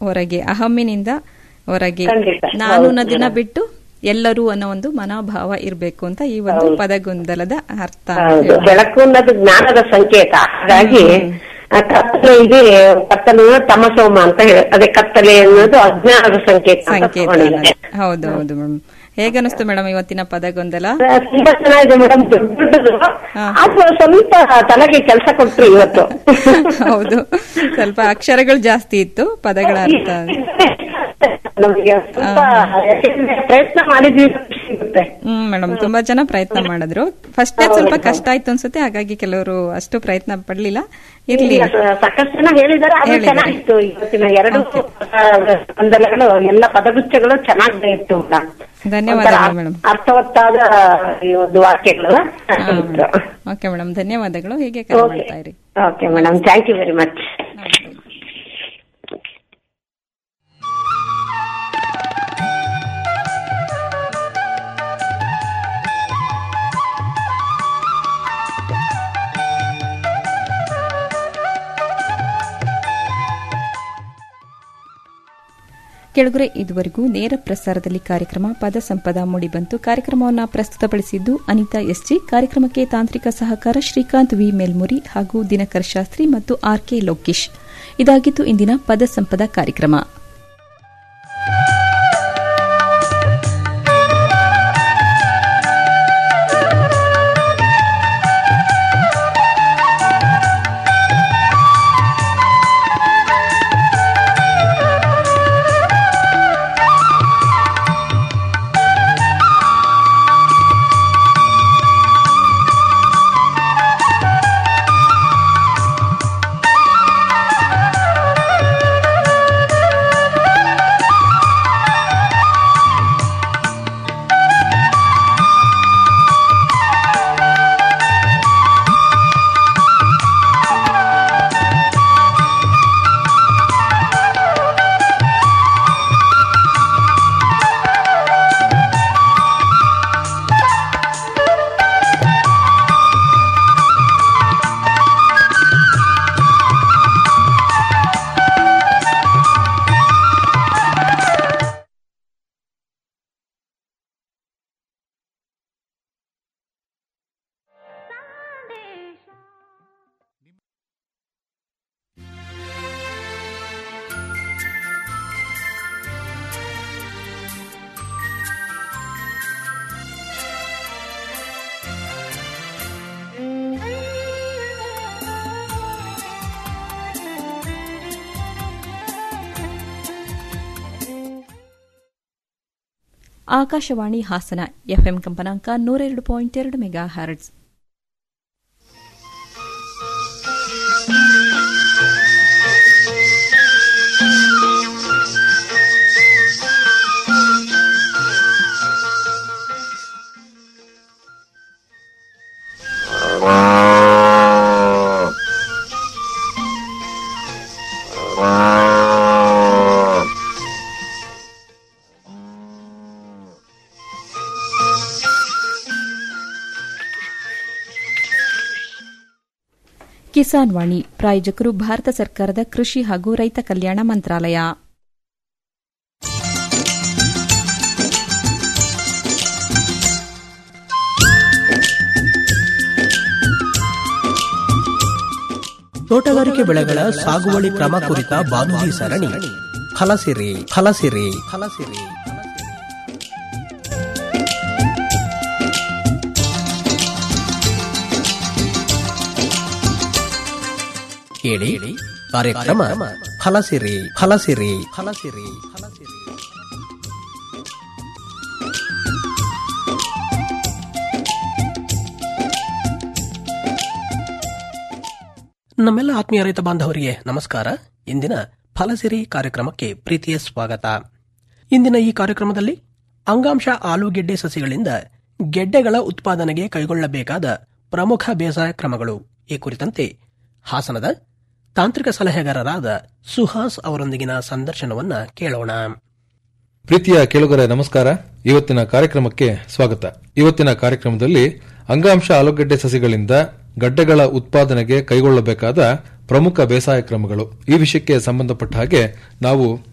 ಹೊರಗೆ ಅಹಮ್ಮಿನಿಂದ ಹೊರಗೆ ಖಂಡಿತ. ನಾನು ಹೌದು ಅನ್ನೋದನ್ನ ಮೇಡಮ್. ಬಿಟ್ಟು ಎಲ್ಲರೂ ಅನ್ನೋ ಒಂದು ಮನೋಭಾವ ಇರ್ಬೇಕು ಅಂತ ಈ ಒಂದು ಹೌದು. ಪದಗೊಂದಲದ ಅರ್ಥ ಅಂತ ಹೌದು ಹೇಳ್ಬೋದು. ಬೆಳಕು ಅನ್ನೋದು ಜ್ಞಾನದ ಸಂಕೇತ ಹಾಗಾಗಿ ಆ ಕತ್ತಲೆ ಇದೆ ಕತ್ತಲು ತಮಸೋಮ ಅಂತ ಹೇಳಿ ಅದೇ ಕತ್ತಲೆ ಅನ್ನೋದು ಅಜ್ಞಾನದ ಸಂಕೇತ ಅಂತ ಸಂಕೇತ ತಗೊಂಡಿದ್ದಾರೆ. ಹೌದು ಹೌದು ಮೇಡಮ್ ಹೇಗನಿಸ್ತು ಮೇಡಮ್ ಇವತ್ತಿನ ಪದಗೊಂದಲ ತುಂಬಾ ಚೆನ್ನಾಗಿದೆ ಮೇಡಮ್ ದೊಡ್ಡ ದೊಡ್ಡದು ಹಾ. ಆದ್ರೂ ಸ್ವಲ್ಪ ತಲೆಗೆ ಕೆಲಸ ಕೊಟ್ರು ಇವತ್ತು ಹೌದು ಸ್ವಲ್ಪ ಅಕ್ಷರಗಳು ಜಾಸ್ತಿ ಇತ್ತು ಪದಗಳ ಅರ್ಥ ನಮಗೆ ಸ್ವಲ್ಪ ಯಾಕೆಂದ್ರೆ ಪ್ರಯತ್ನ ಮಾಡಿದ್ವಿ ಅಂತ ಖುಷಿ ಇರುತ್ತೆ. ಹ್ಮ್ ಮೇಡಮ್ ತುಂಬಾ ಜನ ಪ್ರಯತ್ನ ಮಾಡಿದ್ರು ಫಸ್ಟ್ ಸ್ವಲ್ಪ ಕಷ್ಟ ಆಯ್ತು ಅನ್ಸುತ್ತೆ ಹಾಗಾಗಿ ಕೆಲವರು ಅಷ್ಟು ಪ್ರಯತ್ನ ಪಡ್ಲಿಲ್ಲ ಇರ್ಲಿ ಇಲ್ಲ, ಸ- ಸಾಕಷ್ಟು ಜನ ಹೇಳಿದ್ದಾರೆ ಅದು ಹೇಳಿದ್ದಾರೆ. ಚೆನ್ನಾಗಿತ್ತು ಇವತ್ತಿನ ಎರಡು ಗೊಂದಲಗಳು ಎಲ್ಲ ಪದಗುಚ್ಛಗಳು ಚೆನ್ನಾಗಿ ಇತ್ತು ಮೇಡಮ್. ಧನ್ಯವಾದಗಳು ಒಂಥರ ಮೇಡಮ್. ಅರ್ಥವತ್ತಾದ ಈ ಒಂದು ವಾಕ್ಯಗಳು ಇತ್ತು. ಓಕೆ ಮೇಡಮ್ ಧನ್ಯವಾದಗಳು ಹೀಗೆ ಕರೆ ಓಕೆ ಮಾಡ್ತಾ ಇರಿ okay madam thank you very much ಕೆಳಗರೆ ಇದುವರೆಗೂ ನೇರ ಪ್ರಸಾರದಲ್ಲಿ ಕಾರ್ಯಕ್ರಮ ಪದ ಸಂಪದ ಮೂಡಿಬಂತು ಕಾರ್ಯಕ್ರಮವನ್ನು ಪ್ರಸ್ತುತಪಡಿಸಿದ್ದು ಅನಿತಾ ಎಸ್ಜಿ ಕಾರ್ಯಕ್ರಮಕ್ಕೆ ತಾಂತ್ರಿಕ ಸಹಕಾರ ಶ್ರೀಕಾಂತ್ ವಿ ಮೇಲ್ಮುರಿ ಹಾಗೂ ದಿನಕರ್ ಶಾಸ್ತ್ರಿ ಮತ್ತು ಆರ್ಕೆ ಲೋಕೇಶ್ ಇದಾಗಿತ್ತು ಇಂದಿನ ಪದ ಸಂಪದ ಕಾರ್ಯಕ್ರಮ ಆಕಾಶವಾಣಿ ಹಾಸನ ಎಫ್ಎಂ ಕಂಪನಾಂಕ ನೂರೆರಡು ಪಾಯಿಂಟ್ ಎರಡು ಮೆಗಾ ಹರ್ಟ್ಸ್ ಕಿಸಾನ್ ವಾಣಿ ಪ್ರಾಯೋಜಕರು ಭಾರತ ಸರ್ಕಾರದ ಕೃಷಿ ಹಾಗೂ ರೈತ ಕಲ್ಯಾಣ ಮಂತ್ರಾಲಯ ತೋಟಗಾರಿಕೆ ಬೆಳೆಗಳ ಸಾಗುವಳಿ ಕ್ರಮ ಕುರಿತ ಬಾನುಲಿ ಸರಣಿ ಫಲಸಿರಿ ಫಲಸಿರಿ ಫಲಸಿರಿ ಕೇಳಿ ಕಾರ್ಯಕ್ರಮ ಫಲಸಿರಿ ಫಲಸಿರಿ ಫಲಸಿರಿ ಫಲಸಿರಿ ನಮ್ಮೆಲ್ಲ ಆತ್ಮೀಯ ರೈತ ಬಾಂಧವರಿಗೆ ನಮಸ್ಕಾರ ಇಂದಿನ ಫಲಸಿರಿ ಕಾರ್ಯಕ್ರಮಕ್ಕೆ ಪ್ರೀತಿಯ ಸ್ವಾಗತ ಇಂದಿನ ಈ ಕಾರ್ಯಕ್ರಮದಲ್ಲಿ ಅಂಗಾಂಶ ಆಲೂಗೆಡ್ಡೆ ಸಸಿಗಳಿಂದ ಗೆಡ್ಡೆಗಳ ಉತ್ಪಾದನೆಗೆ ಕೈಗೊಳ್ಳಬೇಕಾದ ಪ್ರಮುಖ ಬೇಸಾಯ ಕ್ರಮಗಳು ಈ ಕುರಿತಂತೆ ಹಾಸನದ ತಾಂತ್ರಿಕ ಸಲಹೆಗಾರರಾದ ಸುಹಾಸ್ ಅವರೊಂದಿಗಿನ ಸಂದರ್ಶನವನ್ನ ಕೇಳೋಣ ಪ್ರೀತಿಯ ಕೇಳುಗರೆ ನಮಸ್ಕಾರ ಇವತ್ತಿನ ಕಾರ್ಯಕ್ರಮಕ್ಕೆ ಸ್ವಾಗತ ಇವತ್ತಿನ ಕಾರ್ಯಕ್ರಮದಲ್ಲಿ ಅಂಗಾಂಶ ಆಲೂಗಡ್ಡೆ ಸಸಿಗಳಿಂದ ಗಡ್ಡೆಗಳ ಉತ್ಪಾದನೆಗೆ ಕೈಗೊಳ್ಳಬೇಕಾದ ಪ್ರಮುಖ ಬೇಸಾಯ ಕ್ರಮಗಳು ಈ ವಿಷಯಕ್ಕೆ ಸಂಬಂಧಪಟ್ಟ ಹಾಗೆ ನಾವು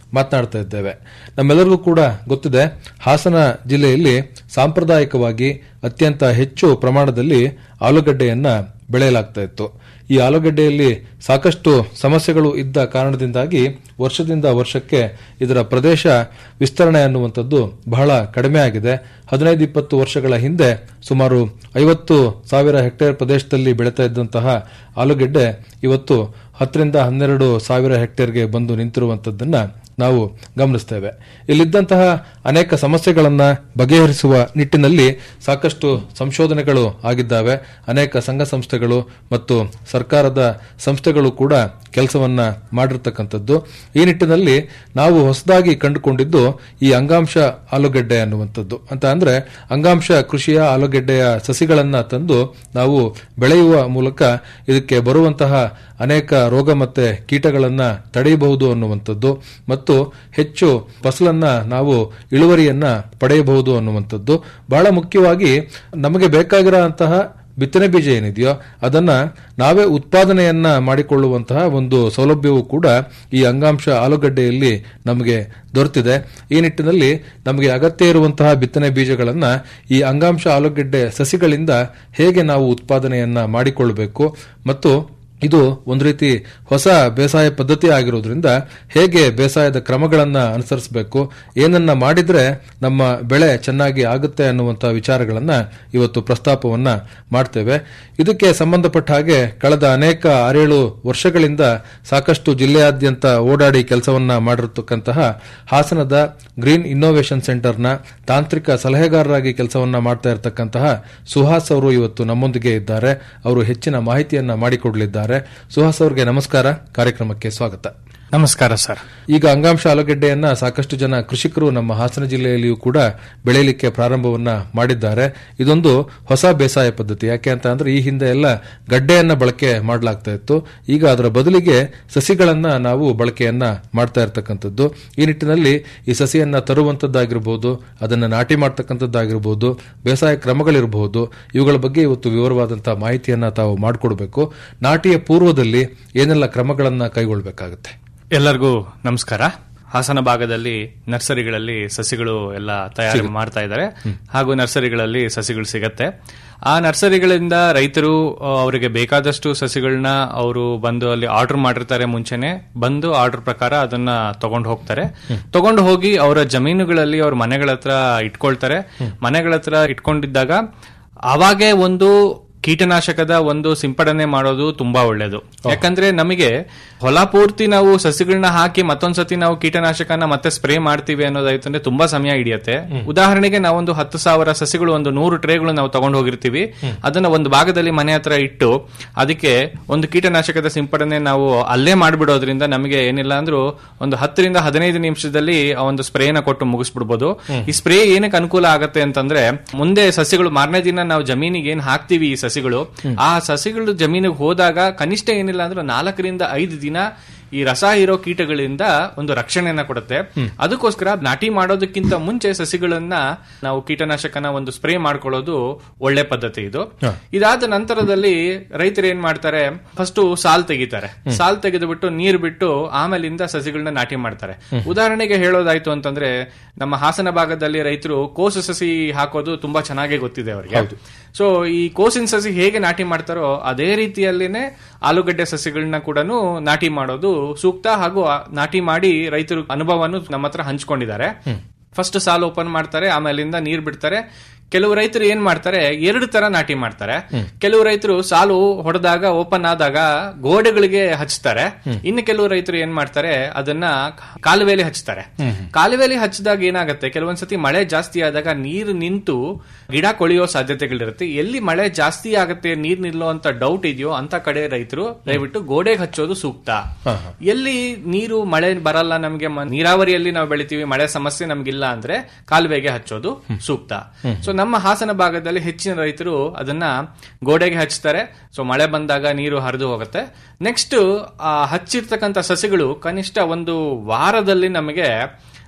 ಮಾತನಾಡ್ತಾ ಇದ್ದೇವೆ ನಮ್ಮೆಲ್ಲರಿಗೂ ಕೂಡ ಗೊತ್ತಿದೆ ಹಾಸನ ಜಿಲ್ಲೆಯಲ್ಲಿ ಸಾಂಪ್ರದಾಯಿಕವಾಗಿ ಅತ್ಯಂತ ಹೆಚ್ಚು ಪ್ರಮಾಣದಲ್ಲಿ ಆಲೂಗಡ್ಡೆಯನ್ನ ಬೆಳೆಯಲಾಗ್ತಾ ಇತ್ತು ಈ ಆಲೂಗಡ್ಡೆಯಲ್ಲಿ ಸಾಕಷ್ಟು ಸಮಸ್ಯೆಗಳು ಇದ್ದ ಕಾರಣದಿಂದಾಗಿ ವರ್ಷದಿಂದ ವರ್ಷಕ್ಕೆ ಇದರ ಪ್ರದೇಶ ವಿಸ್ತರಣೆ ಅನ್ನುವಂಥದ್ದು ಬಹಳ ಕಡಿಮೆ ಆಗಿದೆ ಹದಿನೈದು ಇಪ್ಪತ್ತು ವರ್ಷಗಳ ಹಿಂದೆ ಸುಮಾರು ಐವತ್ತು ಸಾವಿರ ಹೆಕ್ಟೇರ್ ಪ್ರದೇಶದಲ್ಲಿ ಬೆಳೀತಾ ಇದ್ದಂತಹ ಆಲೂಗೆಡ್ಡೆ ಇವತ್ತು ಹತ್ತರಿಂದ ಹನ್ನೆರಡು ಸಾವಿರ ಹೆಕ್ಟೇರ್ಗೆ ಬಂದು ನಿಂತಿರುವಂತದ್ದನ್ನ ನಾವು ಗಮನಿಸ್ತೇವೆ ಇಲ್ಲಿದ್ದಂತಹ ಅನೇಕ ಸಮಸ್ಯೆಗಳನ್ನ ಬಗೆಹರಿಸುವ ನಿಟ್ಟಿನಲ್ಲಿ ಸಾಕಷ್ಟು ಸಂಶೋಧನೆಗಳು ಆಗಿದ್ದಾವೆ ಅನೇಕ ಸಂಘ ಸಂಸ್ಥೆಗಳು ಮತ್ತು ಸರ್ಕಾರದ ಸಂಸ್ಥೆಗಳು ಕೂಡ ಕೆಲಸವನ್ನ ಮಾಡಿರ್ತಕ್ಕಂಥದ್ದು ಈ ನಿಟ್ಟಿನಲ್ಲಿ ನಾವು ಹೊಸದಾಗಿ ಕಂಡುಕೊಂಡಿದ್ದು ಈ ಅಂಗಾಂಶ ಆಲೂಗೆಡ್ಡೆ ಅನ್ನುವಂಥದ್ದು ಅಂತ ಅಂದ್ರೆ ಅಂಗಾಂಶ ಕೃಷಿಯ ಆಲೂಗೆಡ್ಡೆಯ ಸಸಿಗಳನ್ನ ತಂದು ನಾವು ಬೆಳೆಯುವ ಮೂಲಕ ಇದಕ್ಕೆ ಬರುವಂತಹ ಅನೇಕ ರೋಗ ಮತ್ತೆ ಕೀಟಗಳನ್ನ ತಡೆಯಬಹುದು ಅನ್ನುವಂಥದ್ದು ಮತ್ತು ಹೆಚ್ಚು ಫಸಲನ್ನ ನಾವು ಇಳುವರಿಯನ್ನ ಪಡೆಯಬಹುದು ಅನ್ನುವಂಥದ್ದು ಬಹಳ ಮುಖ್ಯವಾಗಿ ನಮಗೆ ಬೇಕಾಗಿರುವಂತಹ ಬಿತ್ತನೆ ಬೀಜ ಏನಿದೆಯೋ ಅದನ್ನ ನಾವೇ ಉತ್ಪಾದನೆಯನ್ನ ಮಾಡಿಕೊಳ್ಳುವಂತಹ ಒಂದು ಸೌಲಭ್ಯವೂ ಕೂಡ ಈ ಅಂಗಾಂಶ ಆಲೂಗಡ್ಡೆಯಲ್ಲಿ ನಮಗೆ ದೊರೆತಿದೆ ಈ ನಿಟ್ಟಿನಲ್ಲಿ ನಮಗೆ ಅಗತ್ಯ ಇರುವಂತಹ ಬಿತ್ತನೆ ಬೀಜಗಳನ್ನ ಈ ಅಂಗಾಂಶ ಆಲೂಗಡ್ಡೆ ಸಸಿಗಳಿಂದ ಹೇಗೆ ನಾವು ಉತ್ಪಾದನೆಯನ್ನ ಮಾಡಿಕೊಳ್ಳಬೇಕು ಮತ್ತು ಇದು ಒಂದು ರೀತಿ ಹೊಸ ಬೇಸಾಯ ಪದ್ಧತಿ ಆಗಿರೋದ್ರಿಂದ ಹೇಗೆ ಬೇಸಾಯದ ಕ್ರಮಗಳನ್ನ ಅನುಸರಿಸಬೇಕು ಏನನ್ನ ಮಾಡಿದ್ರೆ ನಮ್ಮ ಬೆಳೆ ಚೆನ್ನಾಗಿ ಆಗುತ್ತೆ ಅನ್ನುವಂತಹ ವಿಚಾರಗಳನ್ನ ಇವತ್ತು ಪ್ರಸ್ತಾಪವನ್ನ ಮಾಡ್ತೇವೆ ಇದಕ್ಕೆ ಸಂಬಂಧಪಟ್ಟ ಹಾಗೆ ಕಳೆದ ಅನೇಕ ಆರೇಳು ವರ್ಷಗಳಿಂದ ಸಾಕಷ್ಟು ಜಿಲ್ಲೆಯಾದ್ಯಂತ ಓಡಾಡಿ ಕೆಲಸವನ್ನ ಮಾಡಿರತಕ್ಕಂತಹ ಹಾಸನದ ಗ್ರೀನ್ ಇನ್ನೋವೇಷನ್ ಸೆಂಟರ್ನ ತಾಂತ್ರಿಕ ಸಲಹೆಗಾರರಾಗಿ ಕೆಲಸವನ್ನ ಮಾಡ್ತಾ ಇರತಕ್ಕಂತಹ ಸುಹಾಸ್ ಅವರು ಇವತ್ತು ನಮ್ಮೊಂದಿಗೆ ಇದ್ದಾರೆ ಅವರು ಹೆಚ್ಚಿನ ಮಾಹಿತಿಯನ್ನ ಮಾಡಿಕೊಡಲಿದ್ದಾರೆ ಸುಹಾಸ್ ಅವರಿಗೆ ನಮಸ್ಕಾರ ಕಾರ್ಯಕ್ರಮಕ್ಕೆ ಸ್ವಾಗತ ನಮಸ್ಕಾರ ಸರ್ ಈಗ ಅಂಗಾಂಶ ಆಲೂಗಡ್ಡೆಯನ್ನ ಸಾಕಷ್ಟು ಜನ ಕೃಷಿಕರು ನಮ್ಮ ಹಾಸನ ಜಿಲ್ಲೆಯಲ್ಲಿಯೂ ಕೂಡ ಬೆಳೆಯಲಿಕ್ಕೆ ಪ್ರಾರಂಭವನ್ನ ಮಾಡಿದ್ದಾರೆ ಇದೊಂದು ಹೊಸ ಬೇಸಾಯ ಪದ್ಧತಿ ಯಾಕೆ ಅಂತ ಅಂದ್ರೆ ಈ ಹಿಂದೆ ಎಲ್ಲ ಗಡ್ಡೆಯನ್ನ ಬಳಕೆ ಮಾಡಲಾಗ್ತಾ ಇತ್ತು ಈಗ ಅದರ ಬದಲಿಗೆ ಸಸಿಗಳನ್ನ ನಾವು ಬಳಕೆಯನ್ನ ಮಾಡ್ತಾ ಇರತಕ್ಕಂಥದ್ದು ಈ ನಿಟ್ಟಿನಲ್ಲಿ ಈ ಸಸಿಯನ್ನ ತರುವಂತದ್ದಾಗಿರ್ಬೋದು ಅದನ್ನ ನಾಟಿ ಮಾಡ್ತಕ್ಕಂಥದ್ದಾಗಿರ್ಬೋದು ಬೇಸಾಯ ಕ್ರಮಗಳಿರಬಹುದು ಇವುಗಳ ಬಗ್ಗೆ ಇವತ್ತು ವಿವರವಾದಂತಹ ಮಾಹಿತಿಯನ್ನ ತಾವು ಮಾಡಿಕೊಡ್ಬೇಕು ನಾಟಿಯ ಪೂರ್ವದಲ್ಲಿ ಏನೆಲ್ಲ ಕ್ರಮಗಳನ್ನ ಕೈಗೊಳ್ಳಬೇಕಾಗುತ್ತೆ ಎಲ್ಲರಿಗೂ ನಮಸ್ಕಾರ ಹಾಸನ ಭಾಗದಲ್ಲಿ ನರ್ಸರಿಗಳಲ್ಲಿ ಸಸಿಗಳು ಎಲ್ಲ ತಯಾರಿ ಮಾಡ್ತಾ ಇದ್ದಾರೆ ಹಾಗೂ ನರ್ಸರಿಗಳಲ್ಲಿ ಸಸಿಗಳು ಸಿಗತ್ತೆ ಆ ನರ್ಸರಿಗಳಿಂದ ರೈತರು ಆ, ಅವರಿಗೆ ಬೇಕಾದಷ್ಟು ಸಸಿಗಳನ್ನ ಅವರು ಬಂದು ಅಲ್ಲಿ ಆರ್ಡರ್ ಮಾಡಿರ್ತಾರೆ ಮುಂಚೆನೆ ಬಂದು ಆರ್ಡರ್ ಪ್ರಕಾರ ಅದನ್ನ ತಗೊಂಡು ಹೋಗ್ತಾರೆ ತಗೊಂಡು ಹೋಗಿ ಅವರ ಜಮೀನುಗಳಲ್ಲಿ ಅವ್ರ ಮನೆಗಳ ಹತ್ರ ಇಟ್ಕೊಳ್ತಾರೆ ಮನೆಗಳ ಹತ್ರ ಇಟ್ಕೊಂಡಿದ್ದಾಗ ಅವಾಗೆ ಒಂದು ಕೀಟನಾಶಕದ ಒಂದು ಸಿಂಪಡಣೆ ಮಾಡೋದು ತುಂಬಾ ಒಳ್ಳೇದು ಯಾಕಂದ್ರೆ ನಮಗೆ ಹೊಲ ಪೂರ್ತಿ ನಾವು ಸಸಿಗಳನ್ನ ಹಾಕಿ ಮತ್ತೊಂದ್ಸತಿ ನಾವು ಕೀಟನಾಶಕನ ಮತ್ತೆ ಸ್ಪ್ರೇ ಮಾಡ್ತೀವಿ ಅನ್ನೋದಾಯ್ತು ಅಂದ್ರೆ ತುಂಬಾ ಸಮಯ ಹಿಡಿಯುತ್ತೆ ಉದಾಹರಣೆಗೆ ನಾವೊಂದು ಹತ್ತು ಸಾವಿರ ಸಸಿಗಳು ಒಂದು ನೂರು ಟ್ರೇಗಳು ನಾವು ತಗೊಂಡು ಹೋಗಿರ್ತೀವಿ ಅದನ್ನ ಒಂದು ಭಾಗದಲ್ಲಿ ಮನೆ ಹತ್ರ ಇಟ್ಟು ಅದಕ್ಕೆ ಒಂದು ಕೀಟನಾಶಕದ ಸಿಂಪಡಣೆ ನಾವು ಅಲ್ಲೇ ಮಾಡ್ಬಿಡೋದ್ರಿಂದ ನಮಗೆ ಏನಿಲ್ಲ ಅಂದ್ರೂ ಒಂದು ಹತ್ತರಿಂದ ಹದಿನೈದು ನಿಮಿಷದಲ್ಲಿ ಆ ಒಂದು ಸ್ಪ್ರೇನ ಕೊಟ್ಟು ಮುಗಿಸ್ಬಿಡ್ಬೋದು ಈ ಸ್ಪ್ರೇ ಏನಕ್ಕೆ ಅನುಕೂಲ ಆಗತ್ತೆ ಅಂತಂದ್ರೆ ಮುಂದೆ ಸಸಿಗಳು ಮಾರನೇ ದಿನ ನಾವು ಜಮೀನಿಗೆ ಏನ್ ಹಾಕ್ತಿವಿ ಈ ಸಸಿಗಳು ಆ ಸಸಿಗಳು ಜಮೀನಿಗೆ ಹೋದಾಗ ಕನಿಷ್ಠ ಏನಿಲ್ಲ ಅಂದ್ರೆ ನಾಲ್ಕರಿಂದ ಐದು ದಿನ ಈ ರಸ ಇರೋ ಕೀಟಗಳಿಂದ ಒಂದು ರಕ್ಷಣೆಯನ್ನ ಕೊಡುತ್ತೆ ಅದಕ್ಕೋಸ್ಕರ ನಾಟಿ ಮಾಡೋದಕ್ಕಿಂತ ಮುಂಚೆ ಸಸಿಗಳನ್ನ ನಾವು ಕೀಟನಾಶಕನ ಒಂದು ಸ್ಪ್ರೇ ಮಾಡ್ಕೊಳ್ಳೋದು ಒಳ್ಳೆ ಪದ್ಧತಿ ಇದು ಇದಾದ ನಂತರದಲ್ಲಿ ರೈತರು ಏನ್ ಮಾಡ್ತಾರೆ ಫಸ್ಟ್ ಸಾಲ್ ತೆಗಿತಾರೆ ಸಾಲ್ ತೆಗೆದುಬಿಟ್ಟು ನೀರ್ ಬಿಟ್ಟು ಆಮೇಲಿಂದ ಸಸಿಗಳನ್ನ ನಾಟಿ ಮಾಡ್ತಾರೆ ಉದಾಹರಣೆಗೆ ಹೇಳೋದಾಯ್ತು ಅಂತಂದ್ರೆ ನಮ್ಮ ಹಾಸನ ಭಾಗದಲ್ಲಿ ರೈತರು ಕೋಸು ಸಸಿ ಹಾಕೋದು ತುಂಬಾ ಚೆನ್ನಾಗಿ ಗೊತ್ತಿದೆ ಅವರಿಗೆ ಸೊ ಈ ಕೋಸಿನ ಸಸಿ ಹೇಗೆ ನಾಟಿ ಮಾಡ್ತಾರೋ ಅದೇ ರೀತಿಯಲ್ಲಿನೇ ಆಲೂಗಡ್ಡೆ ಸಸಿಗಳನ್ನ ಕೂಡ ನಾಟಿ ಮಾಡೋದು ಸೂಕ್ತ ಹಾಗೂ ಆ ನಾಟಿ ಮಾಡಿ ರೈತರು ಅನುಭವವನ್ನು ನಮ್ಮ ಹತ್ರ ಹಂಚ್ಕೊಂಡಿದ್ದಾರೆ ಫಸ್ಟ್ ಸಾಲು ಓಪನ್ ಮಾಡ್ತಾರೆ ಆಮೇಲಿಂದ ನೀರ್ ಬಿಡ್ತಾರೆ ಕೆಲವು ರೈತರು ಏನ್ ಮಾಡ್ತಾರೆ ಎರಡು ತರ ನಾಟಿ ಮಾಡ್ತಾರೆ ಕೆಲವು ರೈತರು ಸಾಲು ಹೊಡೆದಾಗ ಓಪನ್ ಆದಾಗ ಗೋಡೆಗಳಿಗೆ ಹಚ್ತಾರೆ ಇನ್ನು ಕೆಲವು ರೈತರು ಏನ್ ಮಾಡ್ತಾರೆ ಅದನ್ನ ಕಾಲುವೆಲಿ ಹಚ್ತಾರೆ ಕಾಲುವೆಲಿ ಹಚ್ಚಿದಾಗ ಏನಾಗುತ್ತೆ ಕೆಲವೊಂದ್ಸತಿ ಮಳೆ ಜಾಸ್ತಿ ಆದಾಗ ನೀರು ನಿಂತು ಗಿಡ ಕೊಳೆಯೋ ಸಾಧ್ಯತೆಗಳಿರುತ್ತೆ ಎಲ್ಲಿ ಮಳೆ ಜಾಸ್ತಿ ಆಗುತ್ತೆ ನೀರ್ ನಿಲ್ಲೋ ಅಂತ ಡೌಟ್ ಇದೆಯೋ ಅಂತ ಕಡೆ ರೈತರು ದಯವಿಟ್ಟು ಗೋಡೆಗೆ ಹಚ್ಚೋದು ಸೂಕ್ತ ಎಲ್ಲಿ ನೀರು ಮಳೆ ಬರಲ್ಲ ನಮಗೆ ಮ- ನೀರಾವರಿಯಲ್ಲಿ ನಾವು ಬೆಳಿತೀವಿ ಮಳೆ ಸಮಸ್ಯೆ ನಮ್ಗಿಲ್ಲ ಅಂದ್ರೆ ಕಾಲುವೆಗೆ ಹಚ್ಚೋದು ಸೂಕ್ತ ಸೊ ನಮ್ಮ ಹಾಸನ ಭಾಗದಲ್ಲಿ ಹೆಚ್ಚಿನ ರೈತರು ಅದನ್ನ ಗೋಡೆಗೆ ಹಚ್ತಾರೆ ಸೊ ಮಳೆ ಬಂದಾಗ ನೀರು ಹರಿದು ಹೋಗುತ್ತೆ ನೆಕ್ಸ್ಟ್ ಆ ಹಚ್ಚಿರ್ತಕ್ಕಂಥ ಸಸಿಗಳು ಕನಿಷ್ಠ ಒಂದು ವಾರದಲ್ಲಿ ನಮಗೆ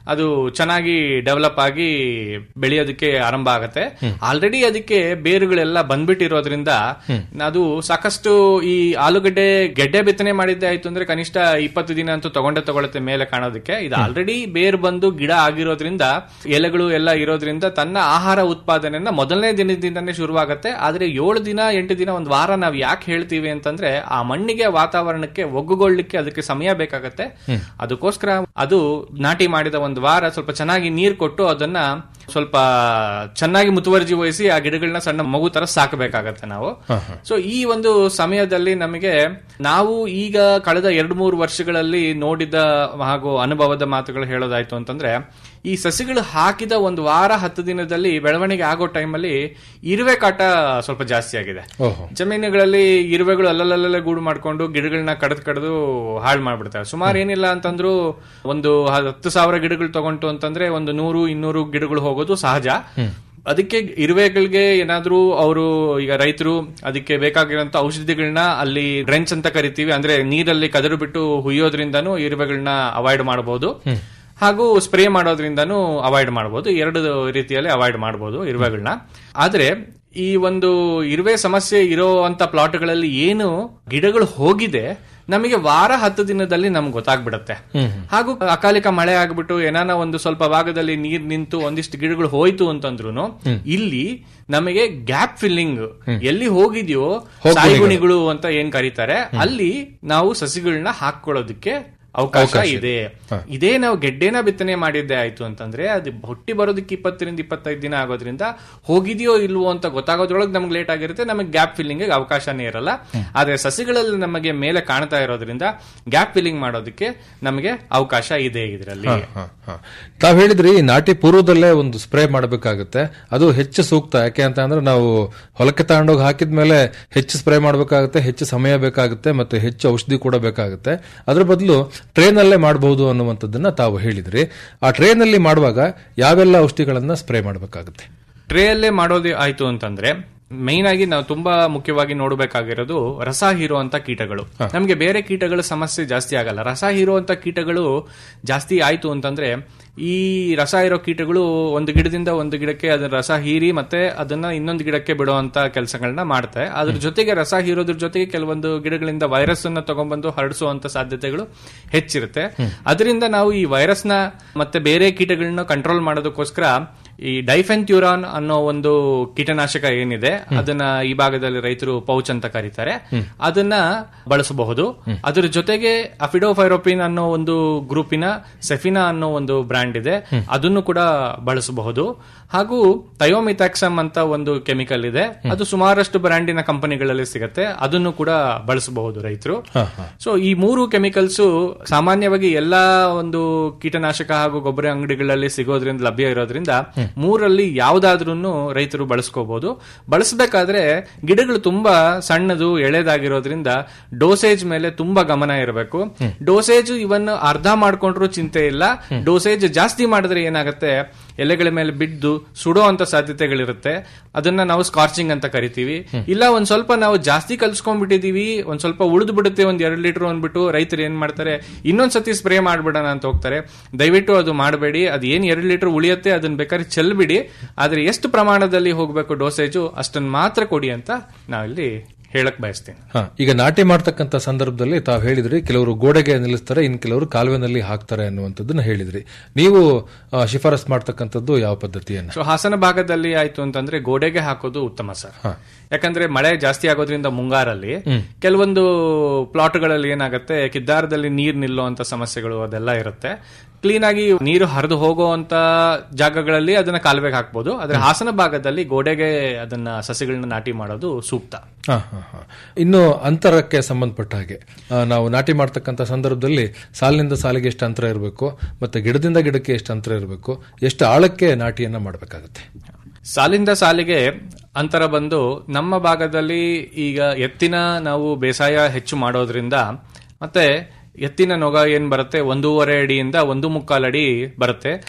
ಅದು ಚೆನ್ನಾಗಿ ಡೆವಲಪ್ ಆಗಿ ಬೆಳೆಯೋದಕ್ಕೆ ಆರಂಭ ಆಗತ್ತೆ ಆಲ್ರೆಡಿ ಅದಕ್ಕೆ ಬೇರುಗಳೆಲ್ಲ ಬಂದ್ಬಿಟ್ಟಿರೋದ್ರಿಂದ ಅದು ಸಾಕಷ್ಟು ಈ ಆಲೂಗಡ್ಡೆ ಗೆಡ್ಡೆ ಬಿತ್ತನೆ ಮಾಡಿದ್ದೆ ಆಯ್ತು ಅಂದ್ರೆ ಕನಿಷ್ಠ ಇಪ್ಪತ್ತು ದಿನ ಅಂತೂ ತಗೊಂಡೆ ತಗೊಳುತ್ತೆ ಮೇಲೆ ಕಾಣೋದಕ್ಕೆ ಇದು ಆಲ್ರೆಡಿ ಬೇರು ಬಂದು ಗಿಡ ಆಗಿರೋದ್ರಿಂದ ಎಲೆಗಳು ಎಲ್ಲ ಇರೋದ್ರಿಂದ ತನ್ನ ಆಹಾರ ಉತ್ಪಾದನೆಯನ್ನ ಮೊದಲನೇ ದಿನದಿಂದನೇ ಶುರುವಾಗತ್ತೆ ಆದ್ರೆ ಏಳು ದಿನ ಎಂಟು ದಿನ ಒಂದು ವಾರ ನಾವು ಯಾಕೆ ಹೇಳ್ತೀವಿ ಅಂತಂದ್ರೆ ಆ ಮಣ್ಣಿಗೆ ವಾತಾವರಣಕ್ಕೆ ಒಗ್ಗುಗೊಳ್ಳಿಕ್ಕೆ ಅದಕ್ಕೆ ಸಮಯ ಬೇಕಾಗತ್ತೆ ಅದಕ್ಕೋಸ್ಕರ ಅದು ನಾಟಿ ಮಾಡಿದ ಒಂದು ವಾರ ಸ್ವಲ್ಪ ಚೆನ್ನಾಗಿ ನೀರು ಕೊಟ್ಟು ಅದನ್ನ ಸ್ವಲ್ಪ ಚೆನ್ನಾಗಿ ಮುತುವರ್ಜಿ ವಹಿಸಿ ಆ ಗಿಡಗಳನ್ನ ಸಣ್ಣ ಮಗು ತರ ಸಾಕಬೇಕಾಗತ್ತೆ ನಾವು ಸೊ ಈ ಒಂದು ಸಮಯದಲ್ಲಿ ನಮಗೆ ನಾವು ಈಗ ಕಳೆದ ಎರಡು ಮೂರು ವರ್ಷಗಳಲ್ಲಿ ನೋಡಿದ ಹಾಗೂ ಅನುಭವದ ಮಾತುಗಳು ಹೇಳೋದಾಯ್ತು ಅಂತಂದ್ರೆ ಈ ಸಸಿಗಳು ಹಾಕಿದ ಒಂದು ವಾರ ಹತ್ತು ದಿನದಲ್ಲಿ ಬೆಳವಣಿಗೆ ಆಗೋ ಟೈಮಲ್ಲಿ ಇರುವೆ ಕಾಟ ಸ್ವಲ್ಪ ಜಾಸ್ತಿ ಆಗಿದೆ ಓಹೋ ಜಮೀನುಗಳಲ್ಲಿ ಇರುವೆಗಳು ಅಲ್ಲಲ್ಲಲ್ಲೇ ಗೂಡು ಮಾಡ್ಕೊಂಡು ಗಿಡಗಳನ್ನ ಕಡ್ದು ಕಡ್ದು ಹಾಳು ಮಾಡ್ಬಿಡ್ತಾರೆ ಸುಮಾರು ಏನಿಲ್ಲ ಅಂತಂದ್ರು ಒಂದು ಹತ್ತು ಸಾವಿರ ಗಿಡಗಳು ತಗೊಂಡು ಅಂತಂದ್ರೆ ಒಂದು ನೂರು ಇನ್ನೂರು ಗಿಡಗಳು ಹೋಗೋದು ಸಹಜ ಅದಕ್ಕೆ ಇರುವೆಗಳಿಗೆ ಏನಾದ್ರೂ ಅವರು ಈಗ ರೈತರು ಅದಕ್ಕೆ ಬೇಕಾಗಿರೋಂತ ಔಷಧಿಗಳನ್ನ ಅಲ್ಲಿ ಡ್ರೆಂಚ್ ಅಂತ ಕರಿತೀವಿ ಅಂದ್ರೆ ನೀರಲ್ಲಿ ಕದರು ಬಿಟ್ಟು ಹುಯ್ಯೋದ್ರಿಂದನೂ ಇರುವೆಗಳನ್ನ ಅವಾಯ್ಡ್ ಮಾಡಬಹುದು ಹಾಗೂ ಸ್ಪ್ರೇ ಮಾಡೋದ್ರಿಂದನೂ ಅವಾಯ್ಡ್ ಮಾಡಬಹುದು ಎರಡು ರೀತಿಯಲ್ಲಿ ಅವಾಯ್ಡ್ ಮಾಡಬಹುದು ಇರುವೆಗಳನ್ನ ಆದ್ರೆ ಈ ಒಂದು ಇರುವೆ ಸಮಸ್ಯೆ ಇರೋವಂತ ಪ್ಲಾಟ್ಗಳಲ್ಲಿ ಏನು ಗಿಡಗಳು ಹೋಗಿದೆ ನಮಗೆ ವಾರ ಹತ್ತು ದಿನದಲ್ಲಿ ನಮ್ಗೆ ಗೊತ್ತಾಗ್ಬಿಡತ್ತೆ ಹಾಗೂ ಅಕಾಲಿಕ ಮಳೆ ಆಗ್ಬಿಟ್ಟು ಏನಾನ ಒಂದು ಸ್ವಲ್ಪ ಭಾಗದಲ್ಲಿ ನೀರ್ ನಿಂತು ಒಂದಿಷ್ಟು ಗಿಡಗಳು ಹೋಯ್ತು ಅಂತಂದ್ರು ಇಲ್ಲಿ ನಮಗೆ ಗ್ಯಾಪ್ ಫಿಲ್ಲಿಂಗ್ ಎಲ್ಲಿ ಹೋಗಿದ್ಯೋ ಸಾಯಿಗುಣಿಗಳು ಅಂತ ಏನ್ ಕರೀತಾರೆ ಅಲ್ಲಿ ನಾವು ಸಸಿಗಳನ್ನ ಹಾಕೊಳ್ಳೋದಕ್ಕೆ ಅವಕಾಶ ಇದೆ ಇದೇ ನಾವು ಗೆಡ್ಡೆನ ಬಿತ್ತನೆ ಮಾಡಿದ್ದೆ ಆಯ್ತು ಅಂತಂದ್ರೆ ಅದು ಹುಟ್ಟಿ ಬರೋದಕ್ಕೆ ಇಪ್ಪತ್ತರಿಂದ ಇಪ್ಪತ್ತೈದು ದಿನ ಆಗೋದ್ರಿಂದ ಹೋಗಿದೆಯೋ ಇಲ್ವೋ ಅಂತ ಗೊತ್ತಾಗೋದ್ರೊಳಗೆ ನಮ್ಗೆ ಲೇಟ್ ಆಗಿರುತ್ತೆ ನಮಗೆ ಗ್ಯಾಪ್ ಫಿಲ್ಲಿಂಗ್ ಅವಕಾಶನೇ ಇರಲ್ಲ ಆದ್ರೆ ಸಸಿಗಳಲ್ಲಿ ನಮಗೆ ಮೇಲೆ ಕಾಣ್ತಾ ಇರೋದ್ರಿಂದ ಗ್ಯಾಪ್ ಫಿಲ್ಲಿಂಗ್ ಮಾಡೋದಕ್ಕೆ ನಮಗೆ ಅವಕಾಶ ಇದೆ ಇದರಲ್ಲಿ ಹ, ಹ. ತಾವ್ ಹೇಳಿದ್ರಿ ನಾಟಿ ಪೂರ್ವದಲ್ಲೇ ಒಂದು ಸ್ಪ್ರೇ ಮಾಡಬೇಕಾಗುತ್ತೆ ಅದು ಹೆಚ್ಚು ಸೂಕ್ತ ಯಾಕೆ ಅಂತ ಅಂದ್ರೆ ನಾವು ಹೊಲಕ್ಕೆ ತಗೊಂಡೋಗಿ ಹಾಕಿದ್ಮೇಲೆ ಹೆಚ್ಚು ಸ್ಪ್ರೇ ಮಾಡಬೇಕಾಗುತ್ತೆ ಹೆಚ್ಚು ಸಮಯ ಬೇಕಾಗುತ್ತೆ ಮತ್ತೆ ಹೆಚ್ಚು ಔಷಧಿ ಕೂಡ ಬೇಕಾಗುತ್ತೆ ಅದ್ರ ಬದಲು ಟ್ರೇನಲ್ಲೇ ಮಾಡಬಹುದು ಅನ್ನುವಂಥದ್ದನ್ನ ತಾವು ಹೇಳಿದ್ರಿ ಆ ಟ್ರೇನಲ್ಲಿ ಮಾಡುವಾಗ ಯಾವೆಲ್ಲ ಔಷಧಿಗಳನ್ನ ಸ್ಪ್ರೇ ಮಾಡಬೇಕಾಗುತ್ತೆ ಟ್ರೇಯಲ್ಲೇ ಮಾಡೋದೇ ಆಯ್ತು ಅಂತಂದ್ರೆ ಮೈನ್ ಆಗಿ ನಾವು ತುಂಬಾ ಮುಖ್ಯವಾಗಿ ನೋಡಬೇಕಾಗಿರೋದು ರಸ ಹೀರುವಂತ ಕೀಟಗಳು ನಮಗೆ ಬೇರೆ ಕೀಟಗಳ ಸಮಸ್ಯೆ ಜಾಸ್ತಿ ಆಗಲ್ಲ ರಸ ಹೀರುವಂತ ಕೀಟಗಳು ಜಾಸ್ತಿ ಆಯ್ತು ಅಂತಂದ್ರೆ ಈ ರಸ ಇರೋ ಕೀಟಗಳು ಒಂದು ಗಿಡದಿಂದ ಒಂದು ಗಿಡಕ್ಕೆ ಅದರ ರಸ ಹೀರಿ ಮತ್ತೆ ಅದನ್ನ ಇನ್ನೊಂದು ಗಿಡಕ್ಕೆ ಬಿಡುವಂತ ಕೆಲಸಗಳನ್ನ ಮಾಡುತ್ತೆ ಅದ್ರ ಜೊತೆಗೆ ರಸ ಹೀರೋದ್ರ ಜೊತೆಗೆ ಕೆಲವೊಂದು ಗಿಡಗಳಿಂದ ವೈರಸ್ ಅನ್ನ ತಗೊಂಡ್ಬಂದು ಹರಡಿಸುವಂತ ಸಾಧ್ಯತೆಗಳು ಹೆಚ್ಚಿರುತ್ತೆ ಅದರಿಂದ ನಾವು ಈ ವೈರಸ್ ನ ಮತ್ತೆ ಬೇರೆ ಕೀಟಗಳನ್ನ ಕಂಟ್ರೋಲ್ ಮಾಡೋದಕ್ಕೋಸ್ಕರ ಈ ಡೈಫೆನ್ಟ್ಯೂರಾನ್ ಅನ್ನೋ ಒಂದು ಕೀಟನಾಶಕ ಏನಿದೆ ಅದನ್ನ ಈ ಭಾಗದಲ್ಲಿ ರೈತರು ಪೌಚ್ ಅಂತ ಕರೀತಾರೆ ಅದನ್ನ ಬಳಸಬಹುದು ಅದರ ಜೊತೆಗೆ ಅಫಿಡೋಫೈರೋಪಿನ್ ಅನ್ನೋ ಒಂದು ಗ್ರೂಪಿನ ಸೆಫಿನಾ ಅನ್ನೋ ಒಂದು ಬ್ರ್ಯಾಂಡ್ ಇದೆ ಅದನ್ನು ಕೂಡ ಬಳಸಬಹುದು ಹಾಗೂ ಥಯೋಮಿಥಾಕ್ಸಮ್ ಅಂತ ಒಂದು ಕೆಮಿಕಲ್ ಇದೆ ಅದು ಸುಮಾರಷ್ಟು ಬ್ರ್ಯಾಂಡಿನ ಕಂಪನಿಗಳಲ್ಲಿ ಸಿಗತ್ತೆ ಅದನ್ನು ಕೂಡ ಬಳಸಬಹುದು ರೈತರು ಸೊ ಈ ಮೂರು ಕೆಮಿಕಲ್ಸ್ ಸಾಮಾನ್ಯವಾಗಿ ಎಲ್ಲಾ ಒಂದು ಕೀಟನಾಶಕ ಹಾಗೂ ಗೊಬ್ಬರ ಅಂಗಡಿಗಳಲ್ಲಿ ಸಿಗೋದ್ರಿಂದ ಲಭ್ಯ ಇರೋದ್ರಿಂದ ಮೂರಲ್ಲಿ ಯಾವ್ದಾದ್ರೂ ರೈತರು ಬಳಸ್ಕೋಬಹುದು ಬಳಸಬೇಕಾದ್ರೆ ಗಿಡಗಳು ತುಂಬಾ ಸಣ್ಣದು ಎಳೆದಾಗಿರೋದ್ರಿಂದ ಡೋಸೇಜ್ ಮೇಲೆ ತುಂಬಾ ಗಮನ ಇರಬೇಕು ಡೋಸೇಜ್ ಇವನ್ ಅರ್ಧ ಮಾಡ್ಕೊಂಡ್ರು ಚಿಂತೆ ಇಲ್ಲ ಡೋಸೇಜ್ ಜಾಸ್ತಿ ಮಾಡಿದ್ರೆ ಏನಾಗುತ್ತೆ ಎಲೆಗಳ ಮೇಲೆ ಬಿದ್ದು ಸುಡೋ ಅಂತ ಸಾಧ್ಯತೆಗಳಿರುತ್ತೆ ಅದನ್ನ ನಾವು ಸ್ಕಾರ್ಚಿಂಗ್ ಅಂತ ಕರಿತೀವಿ ಇಲ್ಲ ಒಂದ್ ಸ್ವಲ್ಪ ನಾವು ಜಾಸ್ತಿ ಕಲ್ಸ್ಕೊಂಡ್ಬಿಟ್ಟಿದೀವಿ ಒಂದ್ ಸ್ವಲ್ಪ ಉಳಿದು ಬಿಡುತ್ತೆ ಒಂದ್ ಎರಡು ಲೀಟರ್ ಅಂದ್ಬಿಟ್ಟು ರೈತರು ಏನ್ ಮಾಡ್ತಾರೆ ಇನ್ನೊಂದ್ ಸತಿ ಸ್ಪ್ರೇ ಮಾಡ್ಬಿಡೋಣ ಅಂತ ಹೋಗ್ತಾರೆ ದಯವಿಟ್ಟು ಅದು ಮಾಡಬೇಡಿ ಅದು ಏನ್ ಎರಡು ಲೀಟರ್ ಉಳಿಯುತ್ತೆ ಅದನ್ನ ಬೇಕಾದ್ರೆ ಚೆಲ್ಬಿಡಿ ಆದ್ರೆ ಎಷ್ಟು ಪ್ರಮಾಣದಲ್ಲಿ ಹೋಗ್ಬೇಕು ಡೋಸೇಜು ಅಷ್ಟನ್ನ ಮಾತ್ರ ಕೊಡಿ ಅಂತ ನಾವಿಲ್ಲಿ ಹೇಳಕ್ ಬಯಸ್ತೀನಿ ಹ, ಈಗ ನಾಟಿ ಮಾಡ್ತಕ್ಕಂಥ ಸಂದರ್ಭದಲ್ಲಿ ತಾವು ಹೇಳಿದ್ರಿ ಕೆಲವರು ಗೋಡೆಗೆ ನಿಲ್ಲಿಸ್ತಾರೆ ಇನ್ ಕೆಲವರು ಕಾಲುವೆನಲ್ಲಿ ಹಾಕ್ತಾರೆ ಅನ್ನುವಂಥದ್ದನ್ನ ಹೇಳಿದ್ರಿ ನೀವು ಆ, ಶಿಫಾರಸ್ ಮಾಡ್ತಕ್ಕಂಥದ್ದು ಯಾವ ಪದ್ಧತಿಯನ್ನ ಸೊ ಹಾಸನ ಭಾಗದಲ್ಲಿ ಆಯ್ತು ಅಂತಂದ್ರೆ ಗೋಡೆಗೆ ಹಾಕೋದು ಉತ್ತಮ ಸರ್ ಯಾಕಂದ್ರೆ ಮಳೆ ಜಾಸ್ತಿ ಆಗೋದ್ರಿಂದ ಮುಂಗಾರಲ್ಲಿ ಕೆಲವೊಂದು ಪ್ಲಾಟ್ಗಳಲ್ಲಿ ಏನಾಗುತ್ತೆ ಕಿದ್ದಾರದಲ್ಲಿ ನೀರ್ ನಿಲ್ಲುವಂತ ಸಮಸ್ಯೆಗಳು ಅದೆಲ್ಲ ಇರುತ್ತೆ ಕ್ಲೀನ್ ಆಗಿ ನೀರು ಹರಿದು ಹೋಗುವಂತ ಜಾಗಗಳಲ್ಲಿ ಅದನ್ನ ಕಾಲುವೆಗೆ ಹಾಕ್ಬೋದು ಆದ್ರೆ ಹಾಸನ ಭಾಗದಲ್ಲಿ ಗೋಡೆಗೆ ಅದನ್ನ ಸಸಿಗಳನ್ನ ನಾಟಿ ಮಾಡೋದು ಸೂಕ್ತ ಹ, ಹ, ಹ. ಇನ್ನು ಅಂತರಕ್ಕೆ ಸಂಬಂಧಪಟ್ಟ ಹಾಗೆ ಆ, ನಾವು ನಾಟಿ ಮಾಡ್ತಕ್ಕಂಥ ಸಂದರ್ಭದಲ್ಲಿ ಸಾಲಿನಿಂದ ಸಾಲಿಗೆ ಎಷ್ಟು ಅಂತರ ಇರಬೇಕು ಮತ್ತೆ ಗಿಡದಿಂದ ಗಿಡಕ್ಕೆ ಎಷ್ಟು ಅಂತರ ಇರಬೇಕು ಎಷ್ಟು ಆಳಕ್ಕೆ ನಾಟಿಯನ್ನ ಮಾಡಬೇಕಾಗುತ್ತೆ ಸಾಲಿಂದ ಸಾಲಿಗೆ ಅಂತರ ಬಂದು ನಮ್ಮ ಭಾಗದಲ್ಲಿ ಈಗ ಎತ್ತಿನ ನಾವು ಬೇಸಾಯ ಹೆಚ್ಚು ಮಾಡೋದ್ರಿಂದ ಮತ್ತೆ ಎತ್ತಿನ ನೊಗ ಏನ್ ಬರುತ್ತೆ ಒಂದೂವರೆ ಅಡಿಯಿಂದ ಒಂದು ಮುಕ್ಕಾಲು ಅಡಿ ಬರುತ್ತೆ